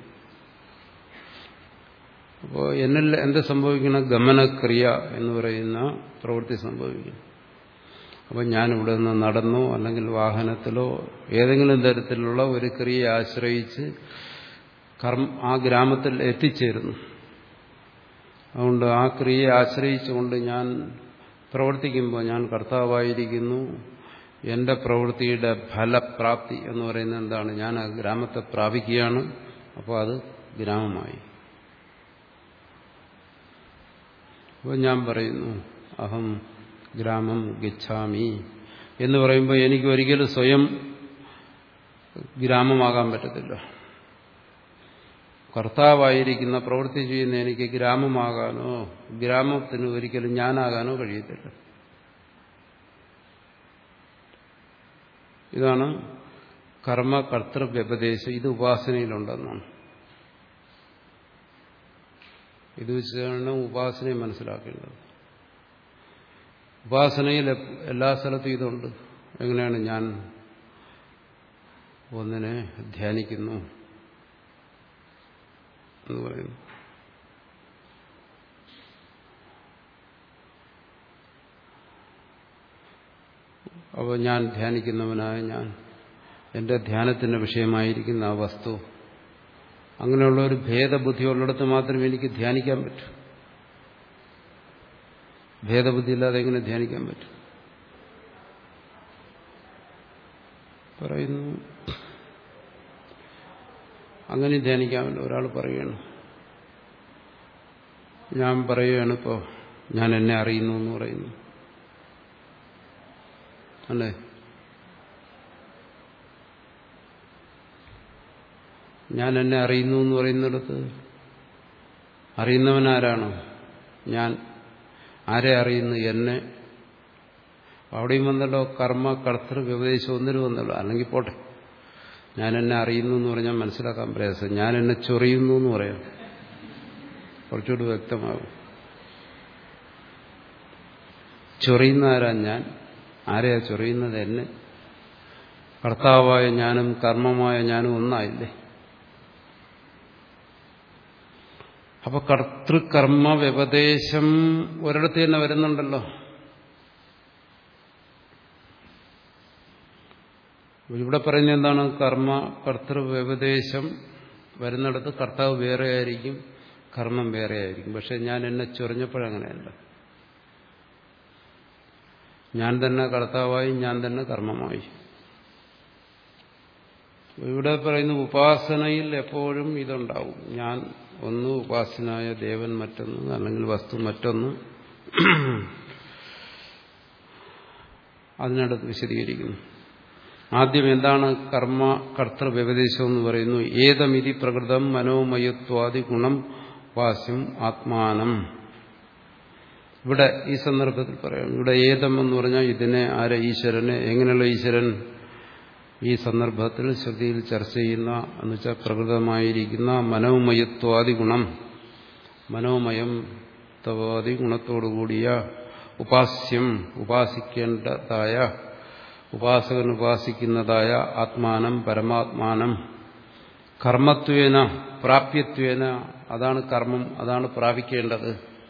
അപ്പോൾ എന്നിൽ എന്ത് സംഭവിക്കണം ഗമനക്രിയ എന്ന് പറയുന്ന പ്രവൃത്തി സംഭവിക്കണം അപ്പം ഞാനിവിടെ നിന്ന് നടന്നോ അല്ലെങ്കിൽ വാഹനത്തിലോ ഏതെങ്കിലും തരത്തിലുള്ള ഒരു ക്രിയയെ ആശ്രയിച്ച് കർമ്മ ആ ഗ്രാമത്തിൽ എത്തിച്ചേരുന്നു അതുകൊണ്ട് ആ ക്രിയയെ ആശ്രയിച്ചുകൊണ്ട് ഞാൻ പ്രവർത്തിക്കുമ്പോൾ ഞാൻ കർത്താവായിരിക്കുന്നു എന്റെ പ്രവൃത്തിയുടെ ഫലപ്രാപ്തി എന്ന് പറയുന്നത് എന്താണ് ഞാൻ ആ ഗ്രാമത്തെ പ്രാപിക്കുകയാണ് അപ്പോൾ അത് ഗ്രാമമായി അപ്പോൾ ഞാൻ പറയുന്നു അഹം ഗ്രാമം ഗച്ഛാമി എന്ന് പറയുമ്പോൾ എനിക്ക് ഒരിക്കലും സ്വയം ഗ്രാമമാകാൻ പറ്റത്തില്ല കർത്താവായിരിക്കുന്ന പ്രവൃത്തി ചെയ്യുന്ന എനിക്ക് ഗ്രാമമാകാനോ ഗ്രാമത്തിന് ഒരിക്കലും ഞാനാകാനോ കഴിയത്തില്ല ഇതാണ് കർമ്മ കർത്തൃ വ്യപദേശം ഇത് ഉപാസനയിലുണ്ടെന്നാണ് ഇത് വെച്ചാണ് ഉപാസനയെ മനസ്സിലാക്കേണ്ടത് ഉപാസനയിൽ എല്ലാ സ്ഥലത്തും ഇതുണ്ട് എങ്ങനെയാണ് ഞാൻ ഒന്നിനെ ധ്യാനിക്കുന്നു എന്ന് പറയുന്നു അപ്പോൾ ഞാൻ ധ്യാനിക്കുന്നവനായ ഞാൻ എൻ്റെ ധ്യാനത്തിൻ്റെ വിഷയമായിരിക്കുന്ന ആ വസ്തു അങ്ങനെയുള്ള ഒരു ഭേദബുദ്ധി ഉള്ളിടത്ത് മാത്രമേ എനിക്ക് ധ്യാനിക്കാൻ പറ്റൂ ഭേദബുദ്ധി ഇല്ലാതെ എങ്ങനെ ധ്യാനിക്കാൻ പറ്റും പറയുന്നു അങ്ങനെ ധ്യാനിക്കാമല്ലോ ഒരാൾ പറയുകയാണ് ഞാൻ പറയുകയാണ് ഇപ്പോൾ ഞാൻ എന്നെ അറിയുന്നു എന്ന് പറയുന്നു അല്ലേ ഞാൻ എന്നെ അറിയുന്നു എന്ന് പറയുന്നിടത്ത് അറിയുന്നവൻ ആരാണോ ഞാൻ ആരെ അറിയുന്നു എന്നെ അവിടെയും വന്നല്ലോ കർമ്മ കർത്തൃ വ്യപദേശം ഒന്നിനും വന്നല്ലോ അല്ലെങ്കിൽ പോട്ടെ ഞാൻ എന്നെ അറിയുന്നു എന്ന് പറഞ്ഞാൽ മനസ്സിലാക്കാൻ പ്രയാസം ഞാൻ എന്നെ ചൊറിയുന്നു എന്ന് പറയാം കുറച്ചുകൂടി വ്യക്തമാകും ചൊറിയുന്ന ആരാ ഞാൻ ആരെയാ ചൊറിയുന്നത് എന്നെ കർത്താവായ ഞാനും കർമ്മമായ ഞാനും ഒന്നായില്ലേ അപ്പൊ കർത്തൃകർമ്മ വ്യപദേശം ഒരിടത്ത് തന്നെ വരുന്നുണ്ടല്ലോ ഇവിടെ പറയുന്നത് എന്താണ് കർമ്മ കർത്തൃ വ്യപദേശം വരുന്നിടത്ത് കർത്താവ് വേറെ ആയിരിക്കും കർമ്മം വേറെ ആയിരിക്കും പക്ഷെ ഞാൻ എന്നെ ചൊറിഞ്ഞപ്പോഴങ്ങനെയല്ല ഞാൻ തന്നെ കർത്താവായി ഞാൻ തന്നെ കർമ്മമായി ഇവിടെ പറയുന്ന ഉപാസനയിൽ എപ്പോഴും ഇതുണ്ടാവും ഞാൻ ഒന്ന് ഉപാസനായ ദേവൻ മറ്റൊന്ന് അല്ലെങ്കിൽ വസ്തു മറ്റൊന്ന് അതിനടുത്ത് വിശദീകരിക്കുന്നു ആദ്യം എന്താണ് കർമ്മ കർത്തൃ വ്യപദേശം എന്ന് പറയുന്നു ഏതമിതി പ്രകൃതം മനോമയത്വാദി ഗുണം വാസ്യം ആത്മാനം ഇവിടെ ഈ സന്ദർഭത്തിൽ പറയാം ഇവിടെ ഏതം എന്ന് പറഞ്ഞാൽ ഇതിനെ ആരെ ഈശ്വരനെ എങ്ങനെയുള്ള ഈശ്വരൻ ഈ സന്ദർഭത്തിൽ ശ്രുതിയിൽ ചർച്ച ചെയ്യുന്ന എന്ന് വെച്ചാൽ പ്രകൃതമായിരിക്കുന്ന മനോമയത്വാദി ഗുണം മനോമയം തവാദി ഗുണത്തോടുകൂടിയ ഉപാസ്യം ഉപാസിക്കേണ്ടതായ ഉപാസകൻ ഉപാസിക്കുന്നതായ ആത്മാനം പരമാത്മാനം കർമ്മത്വേന പ്രാപ്യത്വേന അതാണ് കർമ്മം അതാണ് പ്രാപിക്കേണ്ടത്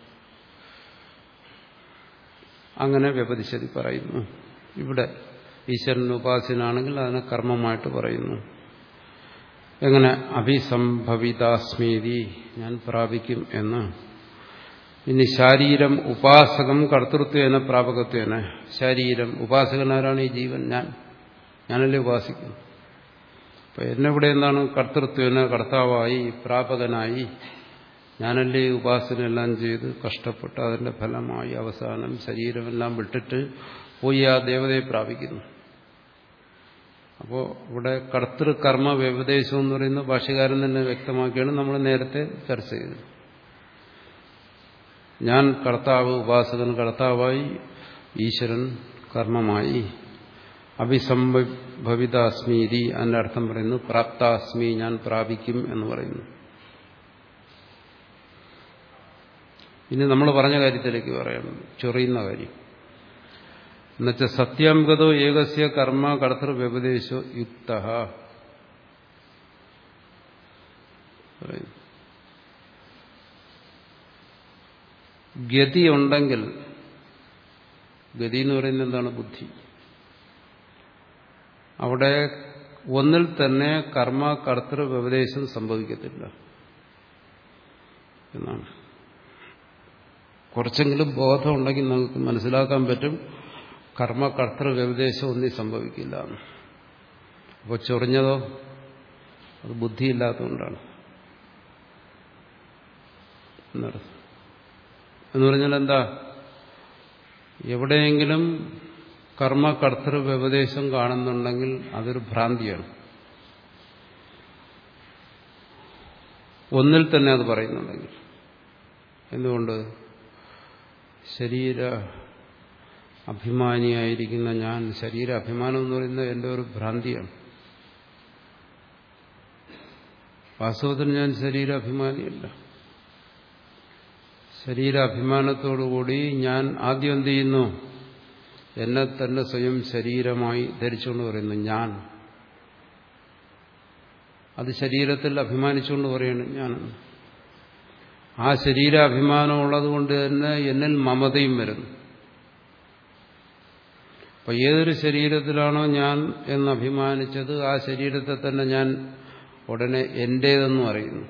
അങ്ങനെ വ്യപതിശതി പറയുന്നു ഇവിടെ ഈശ്വരൻ ഉപാസനാണെങ്കിൽ അതിനെ കർമ്മമായിട്ട് പറയുന്നു എങ്ങനെ അഭിസംഭവിതാസ്മീതി ഞാൻ പ്രാപിക്കും എന്ന് ഇനി ശാരീരം ഉപാസകം കർത്തൃത്വേന പ്രാപകത്വേന ശരീരം ഉപാസകനാരാണ് ഈ ജീവൻ ഞാൻ ഞാനല്ലേ ഉപാസിക്കുന്നു അപ്പൊ എന്നെവിടെ എന്താണ് കർത്തൃത്വേന കർത്താവായി പ്രാപകനായി ഞാനല്ലേ ഉപാസനയെല്ലാം ചെയ്ത് കഷ്ടപ്പെട്ട് അതിന്റെ ഫലമായി അവസാനം ശരീരമെല്ലാം വിട്ടിട്ട് പോയി ആ ദേവതയെ പ്രാപിക്കുന്നു അപ്പോൾ ഇവിടെ കർത്തൃകർമ്മ വ്യപദേശം എന്ന് പറയുന്ന ഭാഷകാരൻ തന്നെ വ്യക്തമാക്കിയാണ് നമ്മൾ നേരത്തെ ചർച്ച ചെയ്തത് ഞാൻ കർത്താവ് ഉപാസകൻ കർത്താവായി ഈശ്വരൻ കർമ്മമായി അഭിസംഭവിതാസ്മീതി അതിന്റെ അർത്ഥം പറയുന്നു പ്രാപ്താസ്മി ഞാൻ പ്രാപിക്കും എന്ന് പറയുന്നു ഇനി നമ്മൾ പറഞ്ഞ കാര്യത്തിലേക്ക് പറയാം ചൊറിയുന്ന കാര്യം എന്നുവെച്ചാൽ സത്യാംഗതോ ഏകസ്യ കർമ്മ കർത്തൃ വ്യപദേശോ യുക്ത ഗതി ഉണ്ടെങ്കിൽ ഗതി എന്ന് പറയുന്നത് എന്താണ് ബുദ്ധി അവിടെ ഒന്നിൽ തന്നെ കർമ്മ കർത്തൃ വ്യപദേശം സംഭവിക്കത്തില്ല എന്നാണ് കുറച്ചെങ്കിലും ബോധമുണ്ടെങ്കിൽ നമുക്ക് മനസ്സിലാക്കാൻ പറ്റും കർമ്മ കർത്തൃ വ്യപദേശം ഒന്നും സംഭവിക്കില്ല അപ്പോൾ ചൊറിഞ്ഞതോ അത് ബുദ്ധിയില്ലാത്തതുകൊണ്ടാണ് എന്നർത്ഥം എന്ന് പറഞ്ഞാൽ എന്താ എവിടെയെങ്കിലും കർമ്മ കർത്തൃ വ്യപദേശം കാണുന്നുണ്ടെങ്കിൽ അതൊരു ഭ്രാന്തിയാണ് ഒന്നിൽ തന്നെ അത് പറയുന്നുണ്ടെങ്കിൽ എന്തുകൊണ്ട് ശരീര അഭിമാനിയായിരിക്കുന്ന ഞാൻ ശരീര അഭിമാനം എന്ന് പറയുന്നത് എൻ്റെ ഒരു ഭ്രാന്തിയാണ് വാസ്തവത്തിൽ ഞാൻ ശരീരാഭിമാനിയല്ല ശരീരാഭിമാനത്തോടുകൂടി ഞാൻ ആദ്യം എന്ത് ചെയ്യുന്നു എന്നെ തന്നെ സ്വയം ശരീരമായി ധരിച്ചുകൊണ്ട് പറയുന്നു ഞാൻ അത് ശരീരത്തിൽ അഭിമാനിച്ചുകൊണ്ട് പറയുന്നു ഞാൻ ആ ശരീരാഭിമാനം ഉള്ളതുകൊണ്ട് തന്നെ എന്നിൽ മമതയും വരുന്നു അപ്പൊ ഏതൊരു ശരീരത്തിലാണോ ഞാൻ എന്ന് അഭിമാനിച്ചത് ആ ശരീരത്തെ തന്നെ ഞാൻ ഉടനെ എന്റേതെന്നും അറിയുന്നു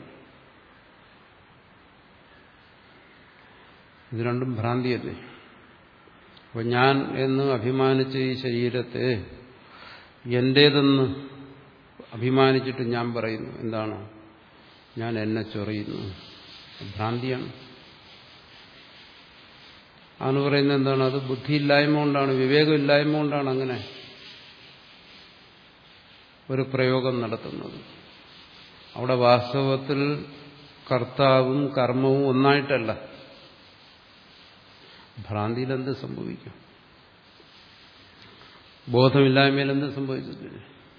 ഇത് രണ്ടും ഭ്രാന്തിയല്ലേ അപ്പൊ ഞാൻ എന്ന് അഭിമാനിച്ച ഈ ശരീരത്തെ എന്റേതെന്ന് അഭിമാനിച്ചിട്ട് ഞാൻ പറയുന്നു എന്താണ് ഞാൻ എന്നെ ചൊറിയുന്നു ഭ്രാന്തിയാണ് അതെന്ന് പറയുന്നത് എന്താണ് അത് ബുദ്ധിയില്ലായ്മ കൊണ്ടാണ് വിവേകമില്ലായ്മ കൊണ്ടാണ് അങ്ങനെ ഒരു പ്രയോഗം നടത്തുന്നത് അവിടെ വാസ്തവത്തിൽ കർത്താവും കർമ്മവും ഒന്നായിട്ടല്ല ഭ്രാന്തിയിൽ എന്ത് സംഭവിക്കും ബോധമില്ലായ്മയിൽ എന്ത് സംഭവിച്ചിട്ടില്ല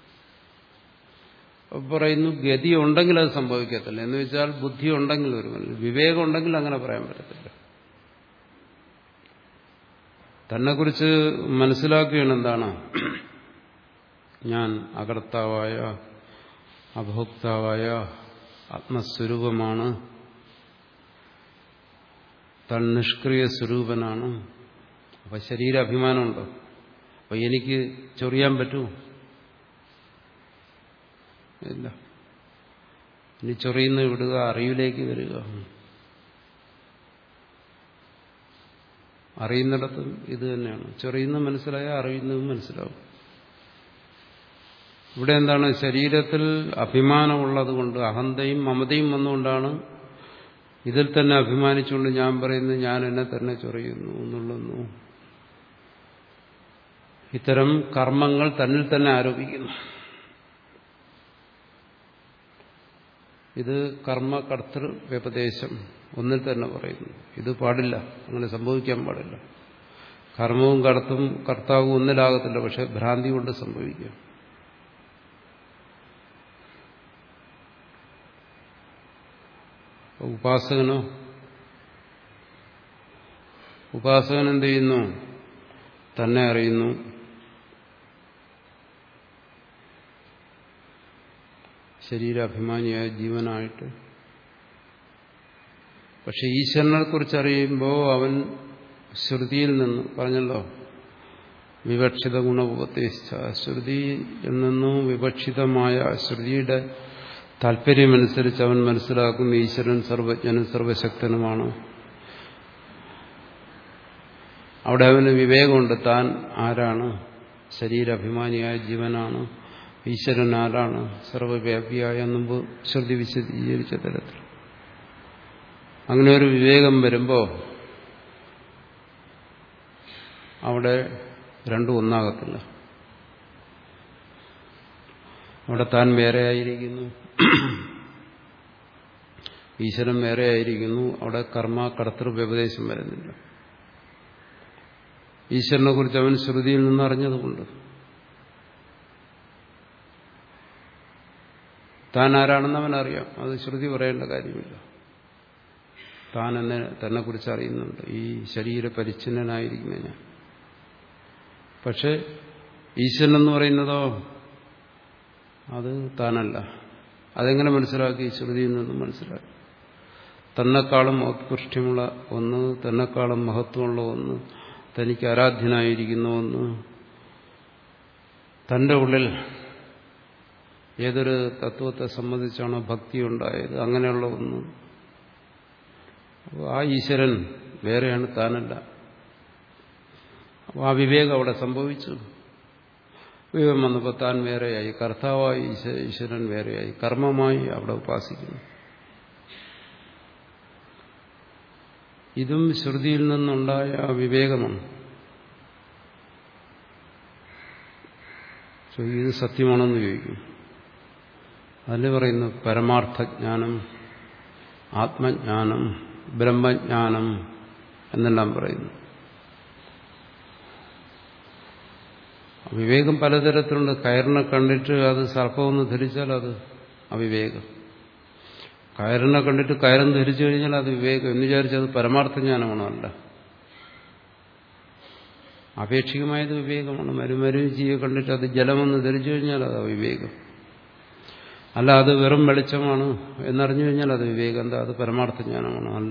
പറയുന്നു ഗതി ഉണ്ടെങ്കിൽ അത് സംഭവിക്കത്തില്ല എന്ന് വെച്ചാൽ ബുദ്ധി ഉണ്ടെങ്കിൽ ഒരു വിവേകം ഉണ്ടെങ്കിൽ അങ്ങനെ പറയാൻ പറ്റത്തില്ല തന്നെക്കുറിച്ച് മനസ്സിലാക്കുകയാണ് എന്താണ് ഞാൻ അകർത്താവായ അഭോക്താവായ ആത്മസ്വരൂപമാണ് തൻ നിഷ്ക്രിയ സ്വരൂപനാണ് അപ്പൊ ശരീരാഭിമാനമുണ്ടോ അപ്പൊ എനിക്ക് ചൊറിയാൻ പറ്റുമോ ഇല്ല ഇനി ചൊറിയുന്ന വിടുക അറിവിലേക്ക് വരിക അറിയുന്നിടത്തും ഇത് തന്നെയാണ് ചൊറിയുന്ന മനസ്സിലായ അറിയുന്നതും മനസ്സിലാവും ഇവിടെ എന്താണ് ശരീരത്തിൽ അഭിമാനമുള്ളത് കൊണ്ട് അഹന്തയും മമതയും വന്നുകൊണ്ടാണ് ഇതിൽ തന്നെ അഭിമാനിച്ചുകൊണ്ട് ഞാൻ പറയുന്നു ഞാൻ എന്നെ തന്നെ ചൊറിയുന്നു എന്നുള്ളന്നു ഇത്തരം കർമ്മങ്ങൾ തന്നിൽ തന്നെ ആരോപിക്കുന്നു ഇത് കർമ്മകർത്തൃ വ്യപദേശം ഒന്നിൽ തന്നെ പറയുന്നു ഇത് പാടില്ല അങ്ങനെ സംഭവിക്കാൻ പാടില്ല കർമ്മവും കർത്തും കർത്താവും ഒന്നിലാകത്തില്ല പക്ഷെ ഭ്രാന്തി കൊണ്ട് സംഭവിക്കുക ഉപാസകനോ ഉപാസകൻ എന്ത് ചെയ്യുന്നു തന്നെ അറിയുന്നു ശരീരാഭിമാനിയായ ജീവനായിട്ട് പക്ഷെ ഈശ്വരനെ കുറിച്ച് അറിയുമ്പോൾ അവൻ ശ്രുതിയിൽ നിന്ന് പറഞ്ഞല്ലോ വിവക്ഷിത ഗുണോപദേശിച്ച ശ്രുതിയിൽ നിന്നും വിവക്ഷിതമായ ശ്രുതിയുടെ താല്പര്യമനുസരിച്ച് അവൻ മനസ്സിലാക്കുന്ന ഈശ്വരൻ സർവജ്ഞനും സർവശക്തനുമാണ് അവിടെ അവന് വിവേകമുണ്ട് താൻ ആരാണ് ശരീരാഭിമാനിയായ ജീവനാണ് ഈശ്വരൻ ആരാണ് സർവവ്യാപിയായ മുമ്പ് ശ്രുതി വിശദീകരിച്ച തരത്തിൽ അങ്ങനെ ഒരു വിവേകം വരുമ്പോൾ അവിടെ രണ്ടും ഒന്നാകത്തില്ല അവിടെ താൻ വേറെയായിരിക്കുന്നു ഈശ്വരൻ വേറെയായിരിക്കുന്നു അവിടെ കർമ്മ കർത്തൃ വ്യപദേശം വരുന്നില്ല ഈശ്വരനെ കുറിച്ച് അവൻ ശ്രുതിയിൽ നിന്ന് അറിഞ്ഞതുകൊണ്ട് താൻ ആരാണെന്ന് അവനറിയാം അത് ശ്രുതി പറയേണ്ട കാര്യമില്ല താൻ എന്നെ തന്നെ കുറിച്ച് അറിയുന്നുണ്ട് ഈ ശരീര പരിച്ഛിന്നനായിരിക്കുന്ന ഞാൻ പക്ഷെ ഈശ്വരൻ എന്ന് പറയുന്നതോ അത് താനല്ല അതെങ്ങനെ മനസ്സിലാക്കി ശ്രുതിയിൽ നിന്നും മനസ്സിലാക്കി തന്നെക്കാളും ഔത്കൃഷ്ട്യമുള്ള ഒന്ന് തന്നെക്കാളും മഹത്വമുള്ള ഒന്ന് തനിക്ക് ആരാധ്യനായിരിക്കുന്ന ഒന്ന് തന്റെ ഉള്ളിൽ ഏതൊരു തത്വത്തെ സംബന്ധിച്ചാണോ ഭക്തി ഉണ്ടായത് അങ്ങനെയുള്ള ഒന്ന് ആ ഈശ്വരൻ വേറെയാണ് താനല്ല അപ്പോൾ ആ വിവേകം അവിടെ സംഭവിച്ചു വിവേകം വന്നപ്പോൾ താൻ വേറെയായി കർത്താവായി ഈശ്വരൻ വേറെയായി കർമ്മമായി അവിടെ ഉപാസിക്കുന്നു ഇതും ശ്രുതിയിൽ നിന്നുണ്ടായ വിവേകമാണ് ഇത് സത്യമാണെന്ന് ചോദിക്കും അതിൽ പറയുന്നു പരമാർത്ഥജ്ഞാനം ആത്മജ്ഞാനം ബ്രഹ്മജ്ഞാനം എന്നെല്ലാം പറയുന്നു വിവേകം പലതരത്തിലുണ്ട് കയറിനെ കണ്ടിട്ട് അത് സർപ്പമെന്ന് ധരിച്ചാൽ അത് അവിവേകം കയറിനെ കണ്ടിട്ട് കയറെന്ന് ധരിച്ചു കഴിഞ്ഞാൽ അത് വിവേകം എന്ന് വിചാരിച്ചത് പരമാർത്ഥ ജ്ഞാനമാണോ അല്ല ആപേക്ഷികമായത് വിവേകമാണ് മരുമരുചിയെ കണ്ടിട്ട് അത് ജലമെന്ന് ധരിച്ചു കഴിഞ്ഞാൽ അത് അവിവേകം അല്ല അത് വെറും വെളിച്ചമാണ് എന്നറിഞ്ഞു കഴിഞ്ഞാൽ അത് വിവേകം എന്താ അത് പരമാർത്ഥ ജ്ഞാനമാണോ അല്ല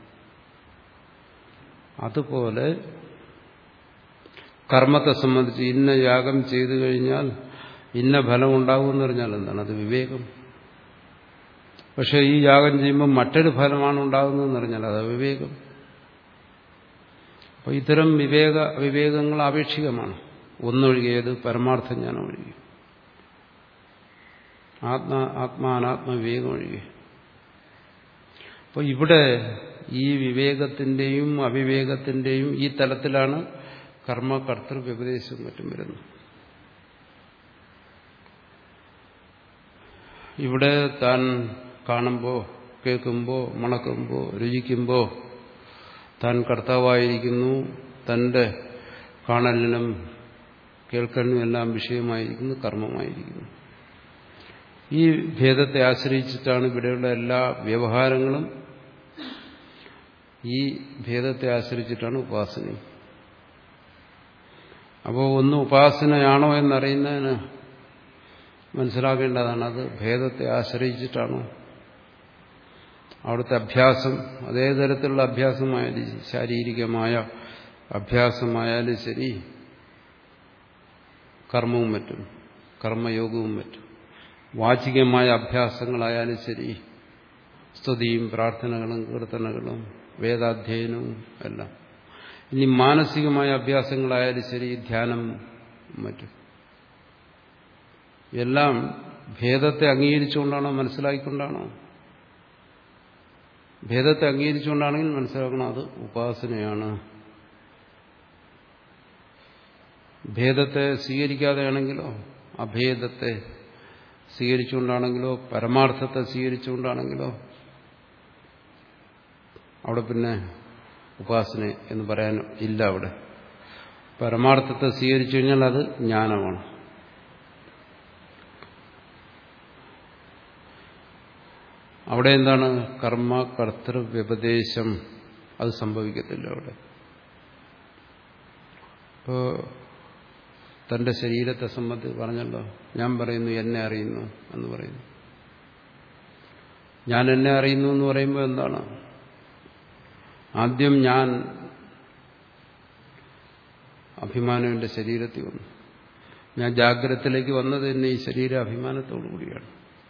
അതുപോലെ കർമ്മത്തെ സംബന്ധിച്ച് ഇന്ന യാഗം ചെയ്തു കഴിഞ്ഞാൽ ഇന്ന ഫലം ഉണ്ടാകുമെന്ന് പറഞ്ഞാൽ എന്താണ് അത് വിവേകം പക്ഷെ ഈ യാഗം ചെയ്യുമ്പോൾ മറ്റൊരു ഫലമാണ് ഉണ്ടാകുന്നതെന്ന് പറഞ്ഞാൽ അത് വിവേകം അപ്പോൾ ഇത്തരം വിവേക വിവേകങ്ങൾ ആപേക്ഷികമാണ് ഒന്നൊഴികേത് പരമാർത്ഥ ജ്ഞാനം ഒഴികെ ആത്മാ ആത്മാനാത്മ വിവേകം ഒഴികെ അപ്പോൾ ഇവിടെ ഈ വിവേകത്തിന്റെയും അവിവേകത്തിന്റെയും ഈ തലത്തിലാണ് കർമ്മ കർത്തൃ വ്യപദേശവും മറ്റും വരുന്നത് ഇവിടെ താൻ കാണുമ്പോൾ കേൾക്കുമ്പോൾ മണക്കുമ്പോൾ രുചിക്കുമ്പോൾ താൻ കർത്താവായിരിക്കുന്നു തന്റെ കാണലിനും കേൾക്കലിനും എല്ലാം വിഷയമായിരിക്കുന്നു കർമ്മമായിരിക്കുന്നു ഈ ഭേദത്തെ ആശ്രയിച്ചിട്ടാണ് ഇവിടെയുള്ള എല്ലാ വ്യവഹാരങ്ങളും ഈ ഭേദത്തെ ആശ്രയിച്ചിട്ടാണ് ഉപാസനയും അപ്പോൾ ഒന്ന് ഉപാസനയാണോ എന്നറിയുന്നതിന് മനസ്സിലാക്കേണ്ടതാണ് അത് ഭേദത്തെ ആശ്രയിച്ചിട്ടാണോ അവിടുത്തെ അഭ്യാസം അതേ തരത്തിലുള്ള അഭ്യാസമായാലും ശാരീരികമായ അഭ്യാസമായാലും ശരി കർമ്മവും മറ്റും കർമ്മയോഗവും മറ്റും വാചികമായ അഭ്യാസങ്ങളായാലും ശരി സ്തുതിയും പ്രാർത്ഥനകളും കീർത്തനകളും വേദാധ്യയനവും എല്ലാം ഇനി മാനസികമായ അഭ്യാസങ്ങളായാലും ശരി ധ്യാനം മറ്റും എല്ലാം ഭേദത്തെ അംഗീകരിച്ചുകൊണ്ടാണോ മനസ്സിലാക്കിക്കൊണ്ടാണോ ഭേദത്തെ അംഗീകരിച്ചുകൊണ്ടാണെങ്കിൽ മനസ്സിലാക്കണം അത് ഉപാസനയാണ് ഭേദത്തെ സ്വീകരിക്കാതെയാണെങ്കിലോ അഭേദത്തെ സ്വീകരിച്ചുകൊണ്ടാണെങ്കിലോ പരമാർത്ഥത്തെ സ്വീകരിച്ചുകൊണ്ടാണെങ്കിലോ അവിടെ പിന്നെ ഉപാസന എന്ന് പറയാൻ ഇല്ല അവിടെ പരമാർത്ഥത്തെ സ്വീകരിച്ചു കഴിഞ്ഞാൽ അത് ജ്ഞാനമാണ് അവിടെ എന്താണ് കർമ്മ കർത്തൃ വ്യപദേശം അത് സംഭവിക്കത്തില്ല അവിടെ ഇപ്പോ തന്റെ ശരീരത്തെ സംബന്ധിച്ച് പറഞ്ഞല്ലോ ഞാൻ പറയുന്നു എന്നെ അറിയുന്നു എന്ന് പറയുന്നു ഞാൻ എന്നെ അറിയുന്നു എന്ന് പറയുമ്പോൾ എന്താണ് ആദ്യം ഞാൻ അഭിമാനം എൻ്റെ ശരീരത്തിൽ വന്നു ഞാൻ ജാഗ്രതത്തിലേക്ക് വന്നത് തന്നെ ഈ ശരീര അഭിമാനത്തോടു കൂടിയാണ്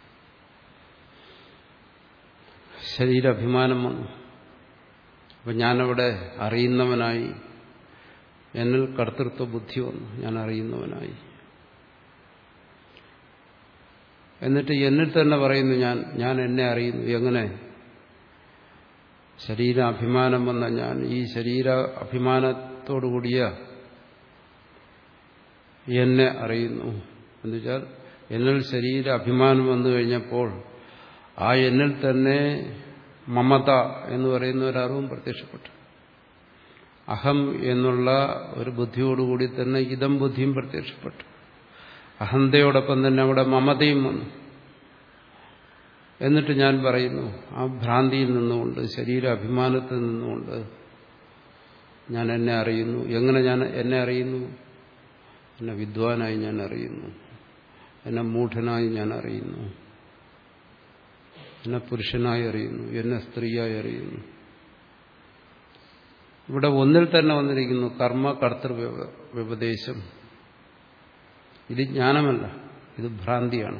ശരീരാഭിമാനം വന്നു അപ്പം ഞാനവിടെ അറിയുന്നവനായി എന്നിൽ കർത്തൃത്വ ബുദ്ധി വന്നു ഞാൻ അറിയുന്നവനായി എന്നിട്ട് എന്നിൽ തന്നെ പറയുന്നു ഞാൻ ഞാൻ എന്നെ അറിയുന്നു എങ്ങനെ ശരീര അഭിമാനം വന്ന ഞാൻ ഈ ശരീര അഭിമാനത്തോടുകൂടിയ എന്നെ അറിയുന്നു എന്നുവെച്ചാൽ എന്നിൽ ശരീര അഭിമാനം വന്നു കഴിഞ്ഞപ്പോൾ ആ എന്നിൽ തന്നെ മമത എന്ന് പറയുന്ന ഒരറിവും പ്രത്യക്ഷപ്പെട്ടു അഹം എന്നുള്ള ഒരു ബുദ്ധിയോടുകൂടി തന്നെ ഇതം ബുദ്ധിയും പ്രത്യക്ഷപ്പെട്ടു അഹന്തയോടൊപ്പം തന്നെ അവിടെ മമതയും വന്നു എന്നിട്ട് ഞാൻ പറയുന്നു ആ ഭ്രാന്തിയിൽ നിന്നുകൊണ്ട് ശരീര അഭിമാനത്തിൽ നിന്നുകൊണ്ട് ഞാൻ എന്നെ അറിയുന്നു എങ്ങനെ ഞാൻ എന്നെ അറിയുന്നു എന്നെ വിദ്വാനായി ഞാൻ അറിയുന്നു എന്നെ മൂഢനായി ഞാൻ അറിയുന്നു എന്നെ പുരുഷനായി അറിയുന്നു എന്നെ സ്ത്രീയായി അറിയുന്നു ഇവിടെ ഒന്നിൽ തന്നെ വന്നിരിക്കുന്നു കർമ്മ കർത്തൃ വ്യപദേശം ഇത് ജ്ഞാനമല്ല ഇത് ഭ്രാന്തിയാണ്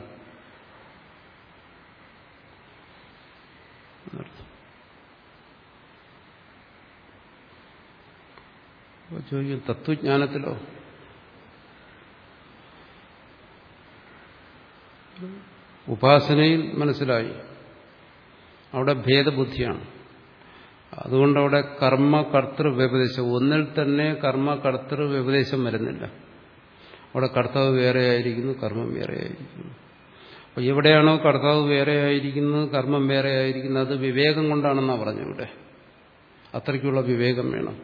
ചോദിക്കും തത്വജ്ഞാനത്തിലോ ഉപാസനയിൽ മനസ്സിലായി അവിടെ ഭേദബുദ്ധിയാണ് അതുകൊണ്ട് അവിടെ കർമ്മ കർത്തൃ വ്യപദേശം ഒന്നിൽ തന്നെ കർമ്മ കർത്തൃ വ്യപദേശം വരുന്നില്ല അവിടെ കർത്താവ് വേറെ ആയിരിക്കുന്നു കർമ്മം വേറെ ആയിരിക്കുന്നു അപ്പൊ എവിടെയാണോ കർത്താവ് വേറെ ആയിരിക്കുന്നത് കർമ്മം വേറെ ആയിരിക്കുന്നത് അത് വിവേകം കൊണ്ടാണെന്നാണ് പറഞ്ഞു ഇവിടെ അത്രയ്ക്കുള്ള വിവേകം വേണം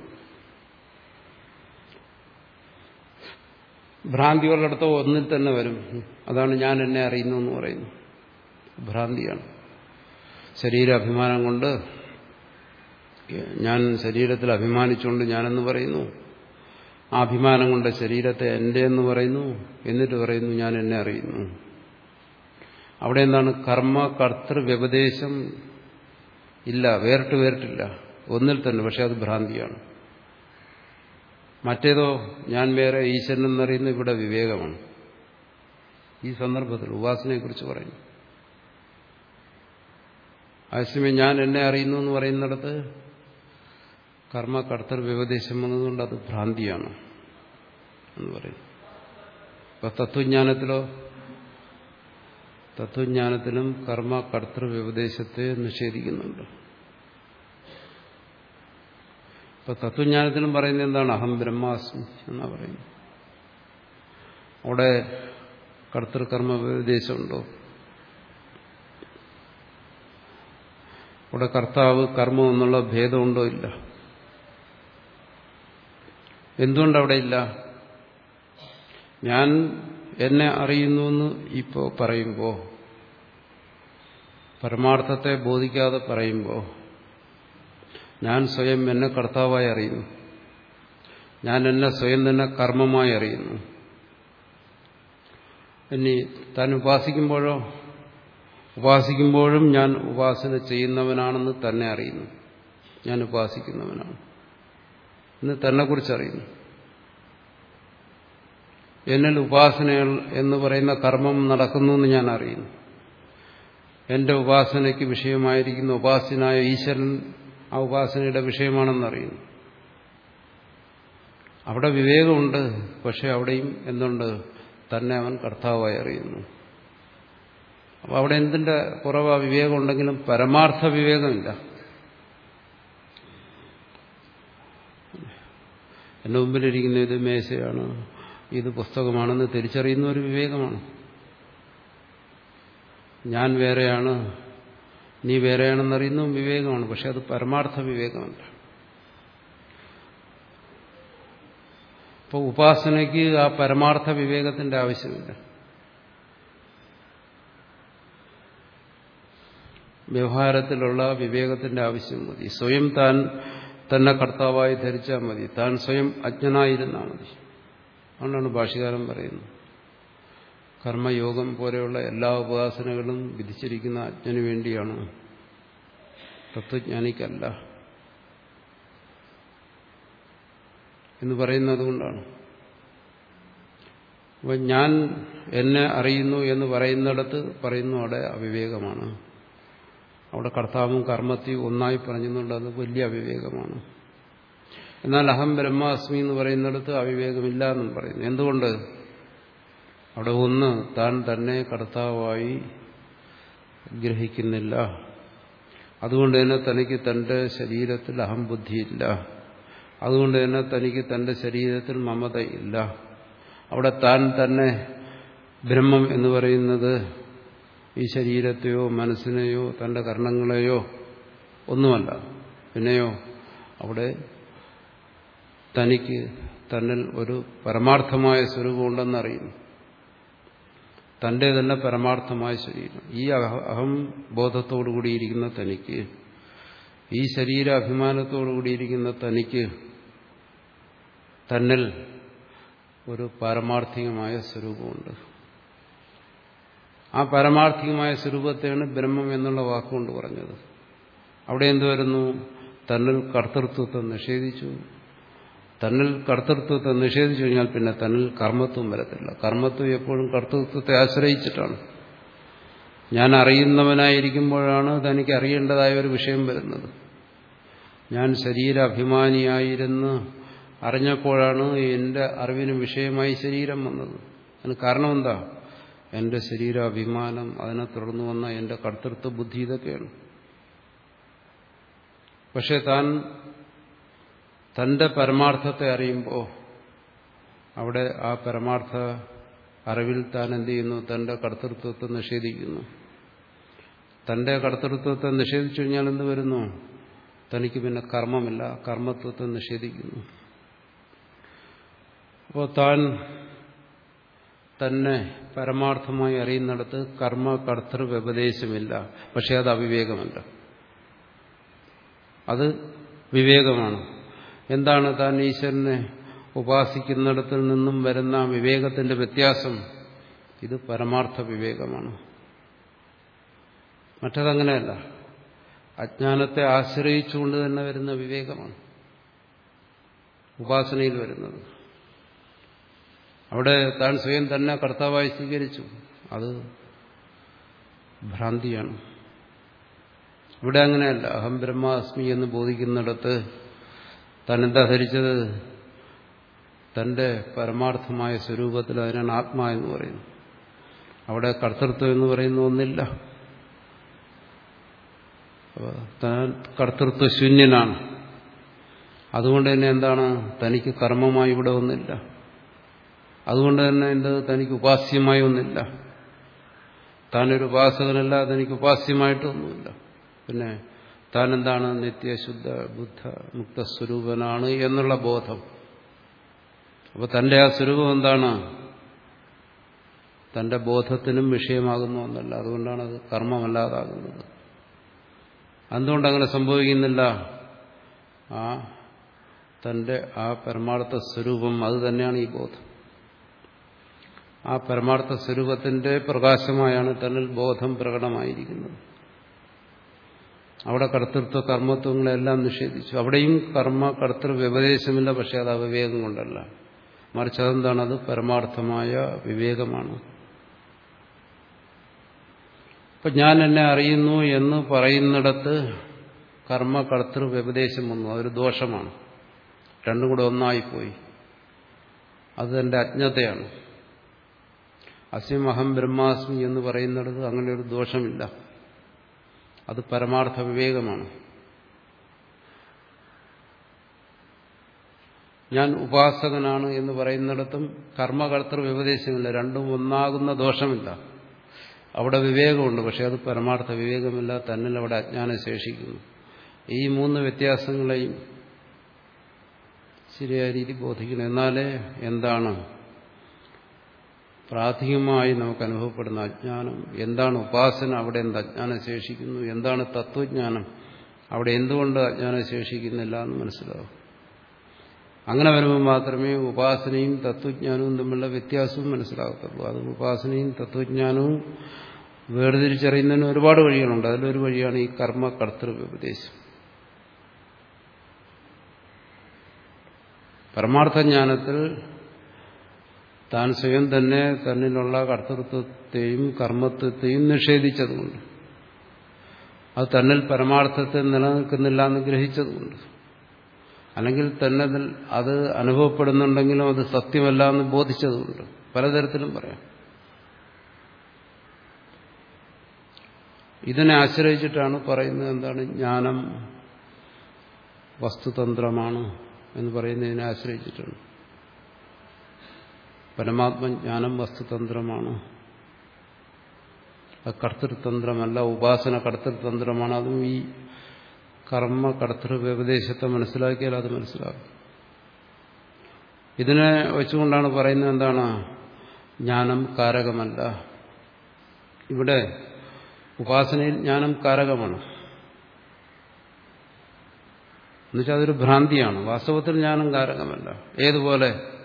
ഭ്രാന്തികളുടെ ഒന്നിൽ തന്നെ വരും അതാണ് ഞാൻ എന്നെ അറിയുന്നു എന്ന് പറയുന്നു ഭ്രാന്തിയാണ് ശരീരാഭിമാനം കൊണ്ട് ഞാൻ ശരീരത്തിൽ അഭിമാനിച്ചുകൊണ്ട് ഞാനെന്ന് പറയുന്നു ആ അഭിമാനം കൊണ്ട് ശരീരത്തെ എൻ്റെ എന്ന് പറയുന്നു എന്നിട്ട് പറയുന്നു ഞാൻ എന്നെ അറിയുന്നു അവിടെ എന്താണ് കർമ്മ കർത്തൃ വ്യപദേശം ഇല്ല വേറിട്ട് വേറിട്ടില്ല ഒന്നിൽ തന്നെ പക്ഷെ അത് ഭ്രാന്തിയാണ് മറ്റേതോ ഞാൻ വേറെ ഈശ്വരൻ എന്നറിയുന്ന ഇവിടെ വിവേകമാണ് ഈ സന്ദർഭത്തിൽ ഉപാസനയെക്കുറിച്ച് പറയുന്നു അതേസമയം ഞാൻ എന്നെ അറിയുന്നു എന്ന് പറയുന്നിടത്ത് കർമ്മ കർത്തർ വ്യപദേശം വന്നതുകൊണ്ട് അത് ഭ്രാന്തിയാണ് എന്ന് പറയും ഇപ്പൊ തത്വജ്ഞാനത്തിലോ തത്വജ്ഞാനത്തിലും കർമ്മ കർത്തൃ വ്യപദേശത്തെ നിഷേധിക്കുന്നുണ്ട് ഇപ്പൊ തത്വജ്ഞാനത്തിലും പറയുന്നത് എന്താണ് അഹം ബ്രഹ്മാസ്മി എന്നാ പറയുന്നത് അവിടെ കർത്തൃകർമ്മ വ്യപദേശമുണ്ടോ അവിടെ കർത്താവ് കർമ്മം എന്നുള്ള ഭേദമുണ്ടോ ഇല്ല എന്തുകൊണ്ടവിടെ ഇല്ല ഞാൻ എന്നെ അറിയുന്നു എന്ന് ഇപ്പോൾ പറയുമ്പോൾ പരമാർത്ഥത്തെ ബോധിക്കാതെ പറയുമ്പോൾ ഞാൻ സ്വയം എന്നെ കർത്താവായി അറിയുന്നു ഞാൻ എന്നെ സ്വയം തന്നെ കർമ്മമായി അറിയുന്നു ഇനി താൻ ഉപാസിക്കുമ്പോഴോ ഉപാസിക്കുമ്പോഴും ഞാൻ ഉപാസന ചെയ്യുന്നവനാണെന്ന് തന്നെ അറിയുന്നു ഞാൻ ഉപാസിക്കുന്നവനാണ് എന്ന് തന്നെക്കുറിച്ച് അറിയുന്നു എന്നിൽ ഉപാസനകൾ എന്ന് പറയുന്ന കർമ്മം നടക്കുന്നു എന്ന് ഞാൻ അറിയുന്നു എന്റെ ഉപാസനയ്ക്ക് വിഷയമായിരിക്കുന്ന ഉപാസനായ ഈശ്വരൻ ആ ഉപാസനയുടെ വിഷയമാണെന്നറിയുന്നു അവിടെ വിവേകമുണ്ട് പക്ഷെ അവിടെയും എന്തുണ്ട് തന്നെ അവൻ കർത്താവായി അറിയുന്നു അപ്പൊ അവിടെ എന്തിന്റെ കുറവാ വിവേകം ഉണ്ടെങ്കിലും പരമാർത്ഥ വിവേകമില്ല എന്റെ മുമ്പിലിരിക്കുന്ന ഇത് മേശയാണ് ഇത് പുസ്തകമാണെന്ന് തിരിച്ചറിയുന്ന ഒരു വിവേകമാണ് ഞാൻ വേറെയാണ് നീ വേറെയാണെന്നറിയുന്നതും വിവേകമാണ് പക്ഷെ അത് പരമാർത്ഥ വിവേകമല്ല അപ്പോൾ ഉപാസനയ്ക്ക് ആ പരമാർത്ഥ വിവേകത്തിന്റെ ആവശ്യമില്ല വ്യവഹാരത്തിലുള്ള വിവേകത്തിന്റെ ആവശ്യം മതി സ്വയം താൻ തന്നെ കർത്താവായി ധരിച്ചാൽ മതി താൻ സ്വയം അജ്ഞനായിരുന്നാൽ മതി അതുകൊണ്ടാണ് ഭാഷകാരൻ പറയുന്നത് കർമ്മയോഗം പോലെയുള്ള എല്ലാ ഉപാസനകളും വിധിച്ചിരിക്കുന്ന അജ്ഞന് വേണ്ടിയാണ് തത്വജ്ഞാനിക്കല്ല എന്ന് പറയുന്നത് കൊണ്ടാണ് അപ്പൊ ഞാൻ എന്നെ അറിയുന്നു എന്ന് പറയുന്നിടത്ത് പറയുന്നു അവിടെ അവിവേകമാണ് അവിടെ കർത്താവും കർമ്മത്തെയും ഒന്നായി പറഞ്ഞുകൊണ്ട് അത് വലിയ അവിവേകമാണ് എന്നാൽ അഹം ബ്രഹ്മാസ്മി എന്ന് പറയുന്നിടത്ത് അവിവേകമില്ല എന്നും പറയുന്നു എന്തുകൊണ്ട് അവിടെ ഒന്ന് താൻ തന്നെ കർത്താവായി ഗ്രഹിക്കുന്നില്ല അതുകൊണ്ട് തന്നെ തനിക്ക് തന്റെ ശരീരത്തിൽ അഹംബുദ്ധിയില്ല അതുകൊണ്ട് തന്നെ തനിക്ക് തന്റെ ശരീരത്തിൽ മമതയില്ല അവിടെ താൻ തന്നെ ബ്രഹ്മം എന്ന് പറയുന്നത് ഈ ശരീരത്തെയോ മനസ്സിനെയോ തന്റെ കർണങ്ങളെയോ ഒന്നുമല്ല പിന്നെയോ അവിടെ തനിക്ക് തന്നിൽ ഒരു പരമാർത്ഥമായ സ്വരൂപമുണ്ടെന്നറിയുന്നു തന്റെ തന്നെ പരമാർത്ഥമായ ശരീരം ഈ അഹം ബോധത്തോടുകൂടിയിരിക്കുന്ന തനിക്ക് ഈ ശരീര അഭിമാനത്തോടുകൂടിയിരിക്കുന്ന തനിക്ക് തന്നിൽ ഒരു പാരമാർത്ഥികമായ സ്വരൂപമുണ്ട് ആ പാരമാർത്ഥികമായ സ്വരൂപത്തെയാണ് ബ്രഹ്മം എന്നുള്ള വാക്കുകൊണ്ട് പറഞ്ഞത് അവിടെ എന്ത് വരുന്നു തന്നിൽ കർത്തൃത്വത്തെ നിഷേധിച്ചു തന്നിൽ കർത്തൃത്വത്തെ നിഷേധിച്ചു കഴിഞ്ഞാൽ പിന്നെ തന്നിൽ കർമ്മത്വം വരത്തില്ല കർമ്മത്വം എപ്പോഴും കർത്തൃത്വത്തെ ആശ്രയിച്ചിട്ടാണ് ഞാൻ അറിയുന്നവനായിരിക്കുമ്പോഴാണ് തനിക്ക് അറിയേണ്ടതായ ഒരു വിഷയം വരുന്നത് ഞാൻ ശരീരാഭിമാനിയായിരുന്ന് അറിഞ്ഞപ്പോഴാണ് എൻ്റെ അറിവിന് വിഷയമായി ശരീരം വന്നത് അതിന് കാരണം എന്താ എൻ്റെ ശരീരാഭിമാനം അതിനെ തുടർന്ന് വന്ന എൻ്റെ കർത്തൃത്വ ബുദ്ധി ഇതൊക്കെയാണ് പക്ഷെ താൻ തന്റെ പരമാർത്ഥത്തെ അറിയുമ്പോൾ അവിടെ ആ പരമാർത്ഥ അറിവിൽ താൻ എന്ത് ചെയ്യുന്നു തന്റെ കർത്തൃത്വത്തെ നിഷേധിക്കുന്നു തന്റെ കർത്തൃത്വത്തെ നിഷേധിച്ചു കഴിഞ്ഞാൽ എന്ത് വരുന്നു തനിക്ക് പിന്നെ കർമ്മമില്ല കർമ്മത്വത്തെ നിഷേധിക്കുന്നു അപ്പോൾ താൻ തന്നെ പരമാർത്ഥമായി അറിയുന്നിടത്ത് കർമ്മ കർത്തൃ വ്യപദേശമില്ല പക്ഷെ അത് അവിവേകമല്ല അത് വിവേകമാണ് എന്താണ് താൻ ഈശ്വരനെ ഉപാസിക്കുന്നിടത്തിൽ നിന്നും വരുന്ന വിവേകത്തിന്റെ വ്യത്യാസം ഇത് പരമാർത്ഥ വിവേകമാണ് മറ്റതങ്ങനെയല്ല അജ്ഞാനത്തെ ആശ്രയിച്ചുകൊണ്ട് തന്നെ വരുന്ന വിവേകമാണ് ഉപാസനയിൽ വരുന്നത് അവിടെ താൻ സ്വയം തന്നെ കർത്താവായി സ്വീകരിച്ചു അത് ഭ്രാന്തിയാണ് ഇവിടെ അങ്ങനെയല്ല അഹം ബ്രഹ്മാസ്മി എന്ന് ബോധിക്കുന്നിടത്ത് താൻ എന്താ ധരിച്ചത് തന്റെ പരമാർത്ഥമായ സ്വരൂപത്തിൽ അതിനാണ് ആത്മാ എന്ന് പറയുന്നത് അവിടെ കർത്തൃത്വം എന്ന് പറയുന്ന ഒന്നില്ല താൻ കർത്തൃത്വശൂന്യനാണ് അതുകൊണ്ട് തന്നെ എന്താണ് തനിക്ക് കർമ്മമായി ഇവിടെ ഒന്നില്ല അതുകൊണ്ട് തന്നെ എന്ത് തനിക്ക് ഉപാസ്യമായി ഒന്നില്ല താനൊരു ഉപാസകനല്ല തനിക്ക് ഉപാസ്യമായിട്ടൊന്നുമില്ല പിന്നെ താൻ എന്താണ് നിത്യശുദ്ധ ബുദ്ധ മുക്തസ്വരൂപനാണ് എന്നുള്ള ബോധം അപ്പൊ തന്റെ ആ സ്വരൂപം എന്താണ് തന്റെ ബോധത്തിനും വിഷയമാകുന്ന ഒന്നല്ല അതുകൊണ്ടാണ് അത് കർമ്മമല്ലാതാകുന്നത് എന്തുകൊണ്ടങ്ങനെ സംഭവിക്കുന്നില്ല ആ തന്റെ ആ പരമാർത്ഥ സ്വരൂപം അത് തന്നെയാണ് ഈ ബോധം ആ പരമാർത്ഥ സ്വരൂപത്തിന്റെ പ്രകാശമായാണ് തന്നിൽ ബോധം പ്രകടമായിരിക്കുന്നത് അവിടെ കർത്തൃത്വ കർമ്മത്വങ്ങളെല്ലാം നിഷേധിച്ചു അവിടെയും കർമ്മ കർത്തൃ വ്യപദേശമില്ല പക്ഷെ അത് അവിവേകം കൊണ്ടല്ല മറിച്ച് അതെന്താണ് അത് പരമാർത്ഥമായ വിവേകമാണ് ഇപ്പൊ ഞാൻ എന്നെ അറിയുന്നു എന്ന് പറയുന്നിടത്ത് കർമ്മ കർത്തൃ വ്യപദേശം വന്നു അതൊരു ദോഷമാണ് രണ്ടും കൂടെ ഒന്നായിപ്പോയി അത് എന്റെ അജ്ഞതയാണ് അസ്യമഹം ബ്രഹ്മാസ്മി എന്ന് പറയുന്നിടത്ത് അങ്ങനെ ഒരു ദോഷമില്ല അത് പരമാർത്ഥ വിവേകമാണ് ഞാൻ ഉപാസകനാണ് എന്ന് പറയുന്നിടത്തും കർമ്മകർത്തൃ വ്യപദേശമില്ല രണ്ടും ഒന്നാകുന്ന ദോഷമില്ല അവിടെ വിവേകമുണ്ട് പക്ഷെ അത് പരമാർത്ഥ വിവേകമില്ല തന്നിൽ അവിടെ അജ്ഞാനം ശേഷിക്കുന്നു ഈ മൂന്ന് വ്യത്യാസങ്ങളെയും ശരിയായ രീതി ബോധിക്കണം എന്നാലേ എന്താണ് പ്രാഥമികമായി നമുക്ക് അനുഭവപ്പെടുന്ന അജ്ഞാനം എന്താണ് ഉപാസന അവിടെ എന്ത് അജ്ഞാനം ശേഷിക്കുന്നു എന്താണ് തത്വജ്ഞാനം അവിടെ എന്തുകൊണ്ട് അജ്ഞാനം ശേഷിക്കുന്നില്ല എന്ന് മനസ്സിലാവും അങ്ങനെ വരുമ്പോൾ മാത്രമേ ഉപാസനയും തത്വജ്ഞാനവും തമ്മിലുള്ള വ്യത്യാസവും മനസ്സിലാകത്തുള്ളൂ അത് ഉപാസനയും തത്വജ്ഞാനവും വേർതിരിച്ചറിയുന്നതിന് ഒരുപാട് വഴികളുണ്ട് അതിലൊരു വഴിയാണ് ഈ കർമ്മ കർത്തൃ ഉപദേശം പരമാർത്ഥജ്ഞാനത്തിൽ താൻ സ്വയം തന്നെ തന്നിലുള്ള കർത്തൃത്വത്തെയും കർമ്മത്വത്തെയും നിഷേധിച്ചതുകൊണ്ട് അത് തന്നിൽ പരമാർത്ഥത്തെ നിലനിൽക്കുന്നില്ല എന്ന് ഗ്രഹിച്ചതുകൊണ്ട് അല്ലെങ്കിൽ തന്നെ അത് അനുഭവപ്പെടുന്നുണ്ടെങ്കിലും അത് സത്യമല്ല എന്ന് ബോധിച്ചതുകൊണ്ട് പലതരത്തിലും പറയാം ഇതിനെ ആശ്രയിച്ചിട്ടാണ് പറയുന്നത് എന്താണ് ജ്ഞാനം വസ്തുതന്ത്രമാണ് എന്ന് പറയുന്നതിനെ ആശ്രയിച്ചിട്ടാണ് പരമാത്മജ്ഞാനം വസ്തുതന്ത്രമാണ് അത് കർത്തൃതന്ത്രമല്ല ഉപാസന കർത്തൃതന്ത്രമാണ് അതും ഈ കർമ്മ കർത്തൃ വ്യപദേശത്തെ മനസ്സിലാക്കിയാൽ അത് മനസ്സിലാകും ഇതിനെ വെച്ചുകൊണ്ടാണ് പറയുന്നത് എന്താണ് ജ്ഞാനം കാരകമല്ല ഇവിടെ ഉപാസനയിൽ ജ്ഞാനം കാരകമാണ് എന്നുവെച്ചാൽ അതൊരു ഭ്രാന്തിയാണ് വാസ്തവത്തിൽ ജ്ഞാനം കാരകമല്ല ഏതുപോലെ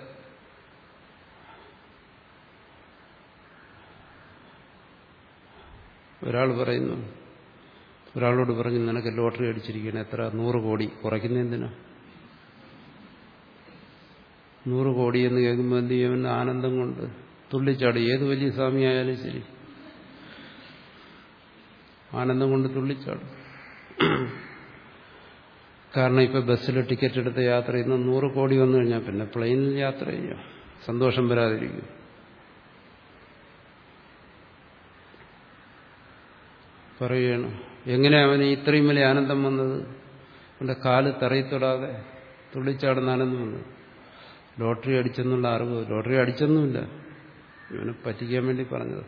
ഒരാൾ പറയുന്നു ഒരാളോട് പറഞ്ഞു നിനക്ക് ലോട്ടറി അടിച്ചിരിക്കണം എത്ര നൂറ് കോടി കുറയ്ക്കുന്ന എന്തിനാ നൂറ് കോടി എന്ന് കേൾക്കുമ്പോൾ എന്ത് ചെയ്യും ആനന്ദം കൊണ്ട് തുള്ളിച്ചാടും ഏത് വലിയ സ്വാമിയായാലും ശരി ആനന്ദം കൊണ്ട് തുള്ളിച്ചാടും കാരണം ഇപ്പൊ ബസ്സിൽ ടിക്കറ്റ് എടുത്ത് യാത്ര ചെയ്യുന്ന നൂറ് കോടി വന്നു കഴിഞ്ഞാൽ പിന്നെ പ്ലെയിനിൽ യാത്ര ചെയ്യാം സന്തോഷം വരാതിരിക്കും പറയുകയാണ് എങ്ങനെ അവന് ഇത്രയും വലിയ ആനന്ദം വന്നത് അവന്റെ കാല് തറയിത്തൊടാതെ തുള്ളിച്ചാടുന്ന ആനന്ദം വന്നത് ലോട്ടറി അടിച്ചെന്നുള്ള അറിവ് ലോട്ടറി അടിച്ചൊന്നുമില്ല ഇവനെ പറ്റിക്കാൻ വേണ്ടി പറഞ്ഞത്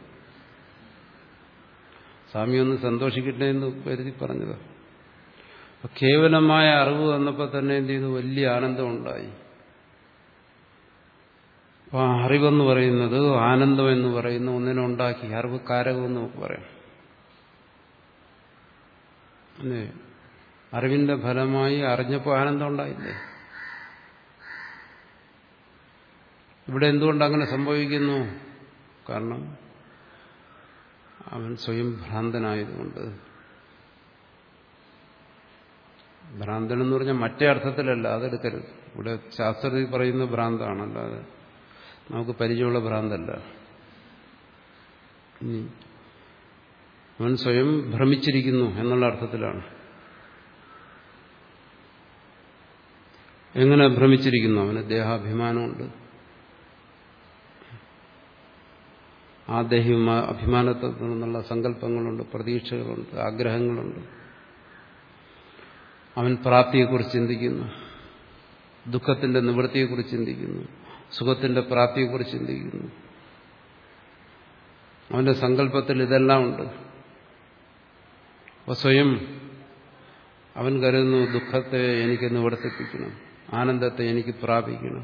സ്വാമി ഒന്ന് സന്തോഷിക്കട്ടെ എന്ന് കരുതി പറഞ്ഞത് കേവലമായ അറിവ് വന്നപ്പോൾ തന്നെ എന്ത് ചെയ്തു വലിയ ആനന്ദമുണ്ടായി അപ്പൊ അറിവെന്ന് പറയുന്നത് ആനന്ദം എന്ന് പറയുന്ന ഒന്നിനെ ഉണ്ടാക്കി അറിവ് കാരകമെന്ന് നമുക്ക് പറയാം അല്ലേ അറിവിന്റെ ഫലമായി അറിഞ്ഞപ്പോൾ ആനന്ദം ഉണ്ടായില്ലേ ഇവിടെ എന്തുകൊണ്ട് അങ്ങനെ സംഭവിക്കുന്നു കാരണം അവൻ സ്വയം ഭ്രാന്തനായതുകൊണ്ട് ഭ്രാന്തൻ എന്ന് പറഞ്ഞാൽ മറ്റേ അർത്ഥത്തിലല്ല അതെടുക്കരുത് ഇവിടെ ശാസ്ത്രത്തിൽ പറയുന്ന ഭ്രാന്താണ് അല്ലാതെ നമുക്ക് പരിചയമുള്ള ഭ്രാന്തല്ല ഇനി അവൻ സ്വയം ഭ്രമിച്ചിരിക്കുന്നു എന്നുള്ള അർത്ഥത്തിലാണ് എങ്ങനെ ഭ്രമിച്ചിരിക്കുന്നു അവന് ദേഹാഭിമാനമുണ്ട് ആ ദേഹ്യ അഭിമാനത്തിൽ നിന്നുള്ള സങ്കല്പങ്ങളുണ്ട് പ്രതീക്ഷകളുണ്ട് ആഗ്രഹങ്ങളുണ്ട് അവൻ പ്രാപ്തിയെക്കുറിച്ച് ചിന്തിക്കുന്നു ദുഃഖത്തിന്റെ നിവൃത്തിയെക്കുറിച്ച് ചിന്തിക്കുന്നു സുഖത്തിന്റെ പ്രാപ്തിയെക്കുറിച്ച് ചിന്തിക്കുന്നു അവന്റെ സങ്കല്പത്തിൽ ഇതെല്ലാം ഉണ്ട് അപ്പോൾ സ്വയം അവൻ കരുതുന്നു ദുഃഖത്തെ എനിക്ക് നിവർത്തിപ്പിക്കണം ആനന്ദത്തെ എനിക്ക് പ്രാപിക്കണം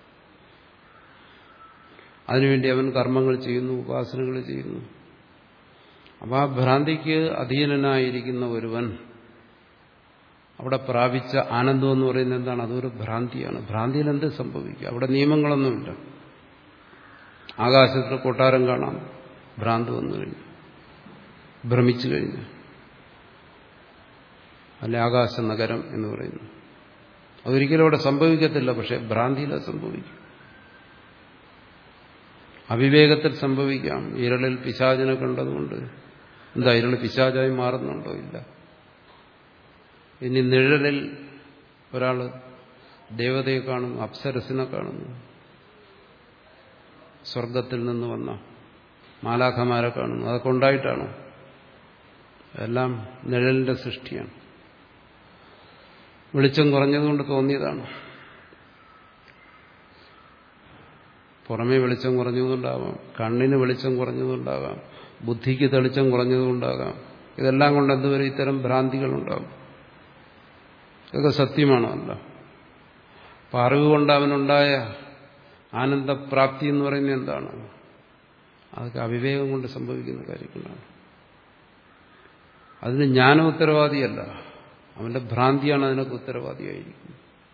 അതിനുവേണ്ടി അവൻ കർമ്മങ്ങൾ ചെയ്യുന്നു ഉപാസനകൾ ചെയ്യുന്നു അപ്പോൾ ആ ഭ്രാന്തിക്ക് അധീനനായിരിക്കുന്ന ഒരുവൻ അവിടെ പ്രാപിച്ച ആനന്ദം എന്ന് പറയുന്നത് എന്താണ് അതൊരു ഭ്രാന്തിയാണ് ഭ്രാന്തിയിൽ എന്ത് സംഭവിക്കുക അവിടെ നിയമങ്ങളൊന്നുമില്ല ആകാശത്തിൽ കൊട്ടാരം കാണാം ഭ്രാന്ത് വന്നു കഴിഞ്ഞു ഭ്രമിച്ചു കഴിഞ്ഞു അല്ലെ ആകാശ നഗരം എന്ന് പറയുന്നു അതൊരിക്കലും അവിടെ സംഭവിക്കത്തില്ല പക്ഷെ ഭ്രാന്തിയില സംഭവിക്കും അവിവേകത്തിൽ സംഭവിക്കാം ഇരളിൽ പിശാചിനെ കണ്ടതുകൊണ്ട് എന്താ ഇരൾ പിശാചായി മാറുന്നുണ്ടോ ഇല്ല ഇനി നിഴലിൽ ഒരാൾ ദേവതയെ കാണുന്നു അപ്സരസിനെ കാണുന്നു സ്വർഗത്തിൽ നിന്ന് വന്ന മാലാഖമാരെ കാണുന്നു അതൊക്കെ ഉണ്ടായിട്ടാണോ എല്ലാം നിഴലിന്റെ സൃഷ്ടിയാണ് വെളിച്ചം കുറഞ്ഞതുകൊണ്ട് തോന്നിയതാണ് പുറമേ വെളിച്ചം കുറഞ്ഞതുകൊണ്ടാകാം കണ്ണിന് വെളിച്ചം കുറഞ്ഞതുകൊണ്ടാകാം ബുദ്ധിക്ക് തെളിച്ചം കുറഞ്ഞതുകൊണ്ടാകാം ഇതെല്ലാം കൊണ്ട് എന്തുവരെ ഇത്തരം ഭ്രാന്തികളുണ്ടാകും ഇതൊക്കെ സത്യമാണോ അല്ല അപ്പം അറിവ് കൊണ്ട് അവനുണ്ടായ ആനന്ദപ്രാപ്തി എന്ന് പറയുന്നത് എന്താണ് അതൊക്കെ അവിവേകം കൊണ്ട് സംഭവിക്കുന്ന കാര്യങ്ങളാണ് അതിന് ജ്ഞാനം ഉത്തരവാദിയല്ല അവന്റെ ഭ്രാന്തിയാണ് അതിനൊക്കെ ഉത്തരവാദിയായിരിക്കുന്നത്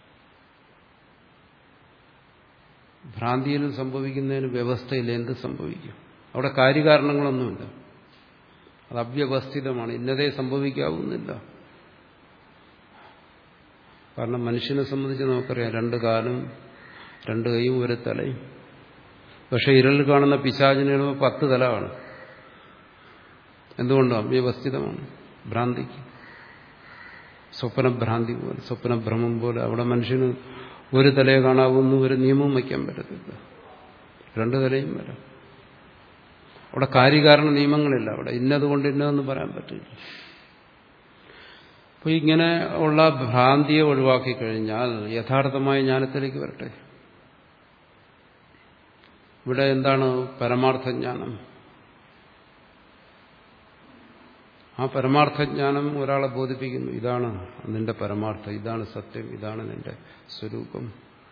ഭ്രാന്തിയിൽ സംഭവിക്കുന്നതിന് വ്യവസ്ഥയിൽ എന്ത് സംഭവിക്കും അവിടെ കാര്യകാരണങ്ങളൊന്നുമില്ല അത് അവ്യവസ്ഥിതമാണ് ഇന്നതേ സംഭവിക്കാവുന്നില്ല കാരണം മനുഷ്യനെ സംബന്ധിച്ച് നമുക്കറിയാം രണ്ട് കാലും രണ്ട് കൈയും ഒരു തലയും പക്ഷെ ഇരളിൽ കാണുന്ന പിശാചിന് പത്ത് തലമാണ് എന്തുകൊണ്ടും അവ്യവസ്ഥിതമാണ് ഭ്രാന്തിക്ക് സ്വപ്നഭ്രാന്തി പോലെ സ്വപ്നഭ്രമം പോലെ അവിടെ മനുഷ്യന് ഒരു തലയെ കാണാവുന്ന ഒരു നിയമവും വയ്ക്കാൻ പറ്റത്തില്ല രണ്ടു തലയും വരാം അവിടെ കാര്യകാരണ നിയമങ്ങളില്ല അവിടെ ഇന്നതുകൊണ്ട് ഇന്നതെന്ന് പറയാൻ പറ്റില്ല അപ്പോൾ ഇങ്ങനെ ഉള്ള ഭ്രാന്തിയെ ഒഴിവാക്കി കഴിഞ്ഞാൽ യഥാർത്ഥമായ ജ്ഞാനത്തിലേക്ക് വരട്ടെ ഇവിടെ എന്താണ് പരമാർത്ഥ ജ്ഞാനം ആ പരമാർത്ഥജ്ഞാനം ഒരാളെ ബോധിപ്പിക്കുന്നു ഇതാണ് നിന്റെ പരമാർത്ഥം ഇതാണ് സത്യം ഇതാണ് നിന്റെ സ്വരൂപം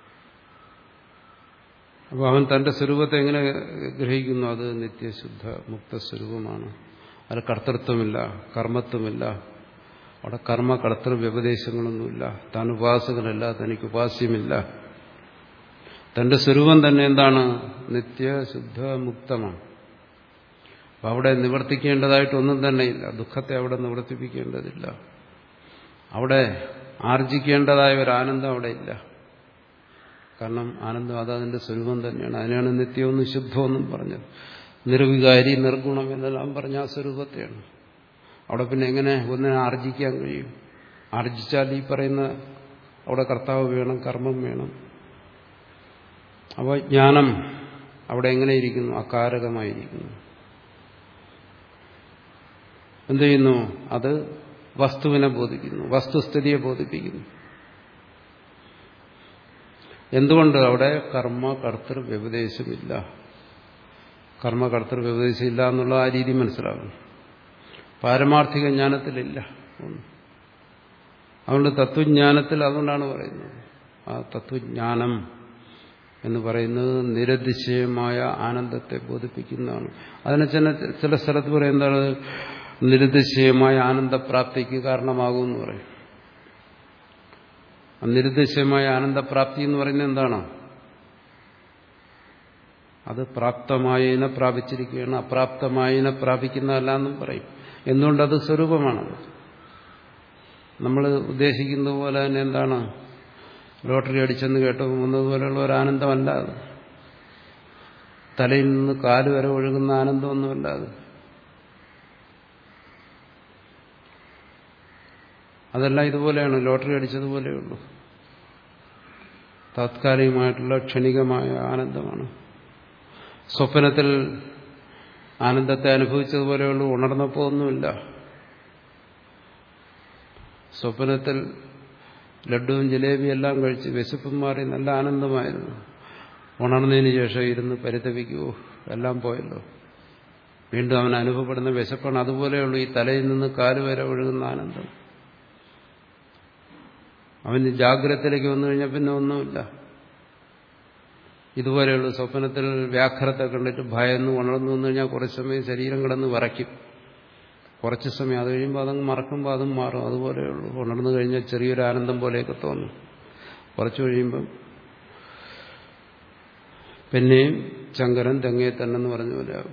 അപ്പോൾ അവൻ തന്റെ സ്വരൂപത്തെ എങ്ങനെ ഗ്രഹിക്കുന്നു അത് നിത്യശുദ്ധ മുക്തസ്വരൂപമാണ് അത് കർത്തൃത്വമില്ല കർമ്മത്വമില്ല അവിടെ കർമ്മ കർത്തൃ വ്യപദേശങ്ങളൊന്നുമില്ല താൻ ഉപാസകനല്ല തനിക്ക് ഉപാസ്യമില്ല തന്റെ സ്വരൂപം തന്നെ എന്താണ് നിത്യശുദ്ധ മുക്തമാണ് അപ്പം അവിടെ നിവർത്തിക്കേണ്ടതായിട്ടൊന്നും തന്നെയില്ല ദുഃഖത്തെ അവിടെ നിവർത്തിപ്പിക്കേണ്ടതില്ല അവിടെ ആർജിക്കേണ്ടതായ ഒരു ആനന്ദം അവിടെ ഇല്ല കാരണം ആനന്ദം അത് അതിന്റെ സ്വരൂപം തന്നെയാണ് അതിനാണ് നിത്യമെന്നും ശുദ്ധമെന്നും പറഞ്ഞത് നിർവികാരി നിർഗുണം എന്നെല്ലാം പറഞ്ഞ ആ സ്വരൂപത്തെയാണ് അവിടെ പിന്നെ എങ്ങനെ ഒന്നിനെ ആർജിക്കാൻ കഴിയും ആർജിച്ചാൽ ഈ പറയുന്ന അവിടെ കർത്താവ് വേണം കർമ്മം വേണം അപ്പോൾ ജ്ഞാനം അവിടെ എങ്ങനെ ഇരിക്കുന്നു അകാരകമായിരിക്കുന്നു എന്ത് ചെയ്യുന്നു അത് വസ്തുവിനെ ബോധിക്കുന്നു വസ്തുസ്ഥിതിയെ ബോധിപ്പിക്കുന്നു എന്തുകൊണ്ട് അവിടെ കർമ്മ കർത്തൃ വ്യപദേശമില്ല കർമ്മ കർത്തൃ വ്യപദേശം ഇല്ല എന്നുള്ള ആ രീതി മനസ്സിലാകുന്നു പാരമാർത്ഥിക ജ്ഞാനത്തിലില്ല അതുകൊണ്ട് തത്വജ്ഞാനത്തിൽ അതുകൊണ്ടാണ് പറയുന്നത് ആ തത്വജ്ഞാനം എന്ന് പറയുന്നത് നിരതിശയമായ ആനന്ദത്തെ ബോധിപ്പിക്കുന്നതാണ് അതിനെ ചില ചില സ്ഥലത്ത് പറയും എന്താണ് നിരുദ്ദേശീയമായ ആനന്ദപ്രാപ്തിക്ക് കാരണമാകുമെന്ന് പറയും നിരുദ്ദേശീയമായ ആനന്ദപ്രാപ്തി എന്ന് പറയുന്നത് എന്താണ് അത് പ്രാപ്തമായതിനെ പ്രാപിച്ചിരിക്കുകയാണ് അപ്രാപ്തമായതിനെ പ്രാപിക്കുന്നതല്ല എന്നും പറയും എന്തുകൊണ്ടത് സ്വരൂപമാണ് നമ്മൾ ഉദ്ദേശിക്കുന്ന പോലെ തന്നെ എന്താണ് ലോട്ടറി അടിച്ചെന്ന് കേട്ട് വന്നതുപോലെയുള്ള ഒരു ആനന്ദമല്ല അത് തലയിൽ നിന്ന് കാല് വരെ ഒഴുകുന്ന ആനന്ദമൊന്നുമല്ല അത് അതെല്ലാം ഇതുപോലെയാണ് ലോട്ടറി അടിച്ചതുപോലെയുള്ളൂ താത്കാലികമായിട്ടുള്ള ക്ഷണികമായ ആനന്ദമാണ് സ്വപ്നത്തിൽ ആനന്ദത്തെ അനുഭവിച്ചതുപോലെയുള്ളൂ ഉണർന്നപ്പോൾ ഒന്നുമില്ല സ്വപ്നത്തിൽ ലഡുവും ജിലേബിയും എല്ലാം കഴിച്ച് വിശപ്പും മാറി നല്ല ആനന്ദമായിരുന്നു ഉണർന്നതിന് ശേഷം ഇരുന്ന് പരിതപിക്കുവോ എല്ലാം പോയല്ലോ വീണ്ടും അവൻ അനുഭവപ്പെടുന്ന വിശപ്പാണ് അതുപോലെയുള്ളൂ ഈ തലയിൽ നിന്ന് കാല് വരെ ഒഴുകുന്ന ആനന്ദം അവന് ജാഗ്രതത്തിലേക്ക് വന്നു കഴിഞ്ഞാൽ പിന്നെ ഒന്നുമില്ല ഇതുപോലെയുള്ള സ്വപ്നത്തിൽ വ്യാഘ്രത്തെ കണ്ടിട്ട് ഭയന്ന് ഉണർന്നു വന്നു കഴിഞ്ഞാൽ കുറച്ച് സമയം ശരീരം കിടന്ന് വിറയ്ക്കും കുറച്ച് സമയം അത് കഴിയുമ്പോൾ അതങ്ങ് മറക്കുമ്പോൾ അതും മാറും അതുപോലെയുള്ളൂ ഉണർന്നു കഴിഞ്ഞാൽ ചെറിയൊരു ആനന്ദം പോലെയൊക്കെ തോന്നും കുറച്ച് കഴിയുമ്പം പിന്നെയും ചങ്കരൻ തെങ്ങയെ തന്നെന്ന് പറഞ്ഞ പോലെയാകും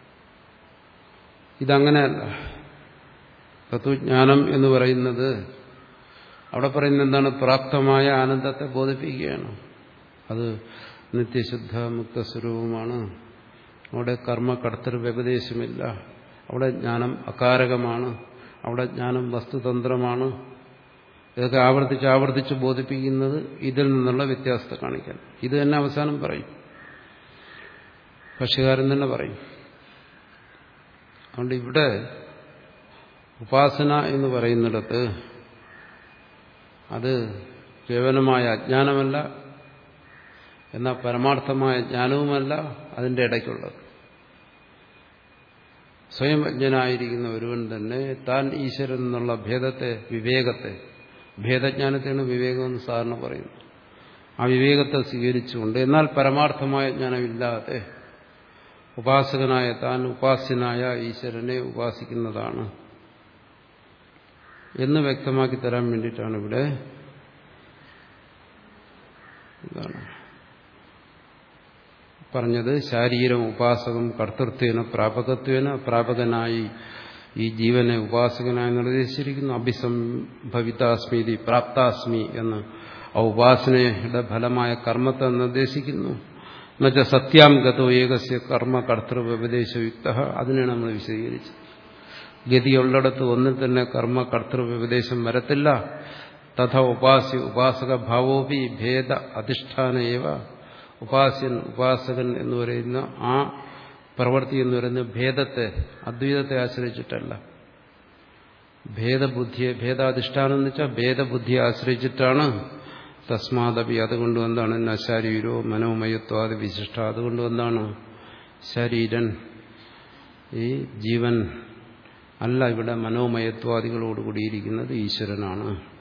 ഇതങ്ങനെയല്ല തത്വജ്ഞാനം എന്ന് പറയുന്നത് അവിടെ പറയുന്നത് എന്താണ് പ്രാപ്തമായ ആനന്ദത്തെ ബോധിപ്പിക്കുകയാണ് അത് നിത്യശുദ്ധ മുക്തസ്വരൂപമാണ് അവിടെ കർമ്മ കർത്തൃ വ്യപദേശമില്ല അവിടെ ജ്ഞാനം അകാരകമാണ് അവിടെ ജ്ഞാനം വസ്തുതന്ത്രമാണ് ഇതൊക്കെ ആവർത്തിച്ച് ആവർത്തിച്ച് ബോധിപ്പിക്കുന്നത് ഇതിൽ നിന്നുള്ള വ്യത്യാസത്തെ കാണിക്കാൻ ഇത് തന്നെ അവസാനം പറയും ഭക്ഷ്യകാരൻ തന്നെ പറയും അതുകൊണ്ട് ഇവിടെ ഉപാസന എന്ന് പറയുന്നിടത്ത് അത് കേവലമായ അജ്ഞാനമല്ല എന്നാൽ പരമാർത്ഥമായ ജ്ഞാനവുമല്ല അതിൻ്റെ ഇടയ്ക്കുള്ളത് സ്വയം അജ്ഞനായിരിക്കുന്ന ഒരുവൻ തന്നെ താൻ ഈശ്വരൻ എന്നുള്ള ഭേദത്തെ വിവേകത്തെ ഭേദജ്ഞാനത്തെയാണ് വിവേകമെന്ന് സാധാരണ പറയുന്നത് ആ വിവേകത്തെ സ്വീകരിച്ചുകൊണ്ട് എന്നാൽ പരമാർത്ഥമായ ജ്ഞാനമില്ലാതെ ഉപാസകനായ താൻ ഉപാസ്യനായ ഈശ്വരനെ ഉപാസിക്കുന്നതാണ് എന്ന് വ്യക്തമാക്കി തരാൻ വേണ്ടിയിട്ടാണ് ഇവിടെ എന്താണ് പറഞ്ഞത് ശാരീരം ഉപാസകം കർത്തൃത്വേന പ്രാപകത്വേന പ്രാപകനായി ഈ ജീവനെ ഉപാസകനായി നിർദ്ദേശിച്ചിരിക്കുന്നു അഭിസംഭവിതാസ്മീതി പ്രാപ്താസ്മി എന്ന് ആ ഉപാസനയുടെ ഫലമായ കർമ്മത്തെ നിർദ്ദേശിക്കുന്നു എന്നുവെച്ചാൽ സത്യാം ഗതോ ഏകസ്യ കർമ്മ കർത്തൃവ്യപദേശയുക്ത അതിനാണ് നമ്മൾ വിശദീകരിച്ചത് ഗതിയുള്ളിടത്ത് ഒന്നിൽ തന്നെ കർമ്മ കർത്തൃവ്യപദേശം വരത്തില്ല തഥ ഉപാസ്യ ഉപാസക ഭാവോപി ഭേദ അധിഷ്ഠാനേവ ഉപാസ്യൻ ഉപാസകൻ എന്ന് പറയുന്ന ആ പ്രവൃത്തി എന്ന് പറയുന്ന ഭേദത്തെ അദ്വൈതത്തെ ആശ്രയിച്ചിട്ടല്ല ഭേദബുദ്ധിയെ ഭേദാധിഷ്ഠാനം എന്ന് വെച്ചാൽ ഭേദബുദ്ധിയെ ആശ്രയിച്ചിട്ടാണ് തസ്മാദപി അതുകൊണ്ട് എന്താണ് നശാരീരോ മനോമയത്വാദി വിശിഷ്ട അതുകൊണ്ട് എന്താണ് ശരീരൻ ഈ ജീവൻ അല്ല ഇവിടെ മനോമയത്വാദികളോട് കൂടിയിരിക്കുന്നത് ഈശ്വരനാണ്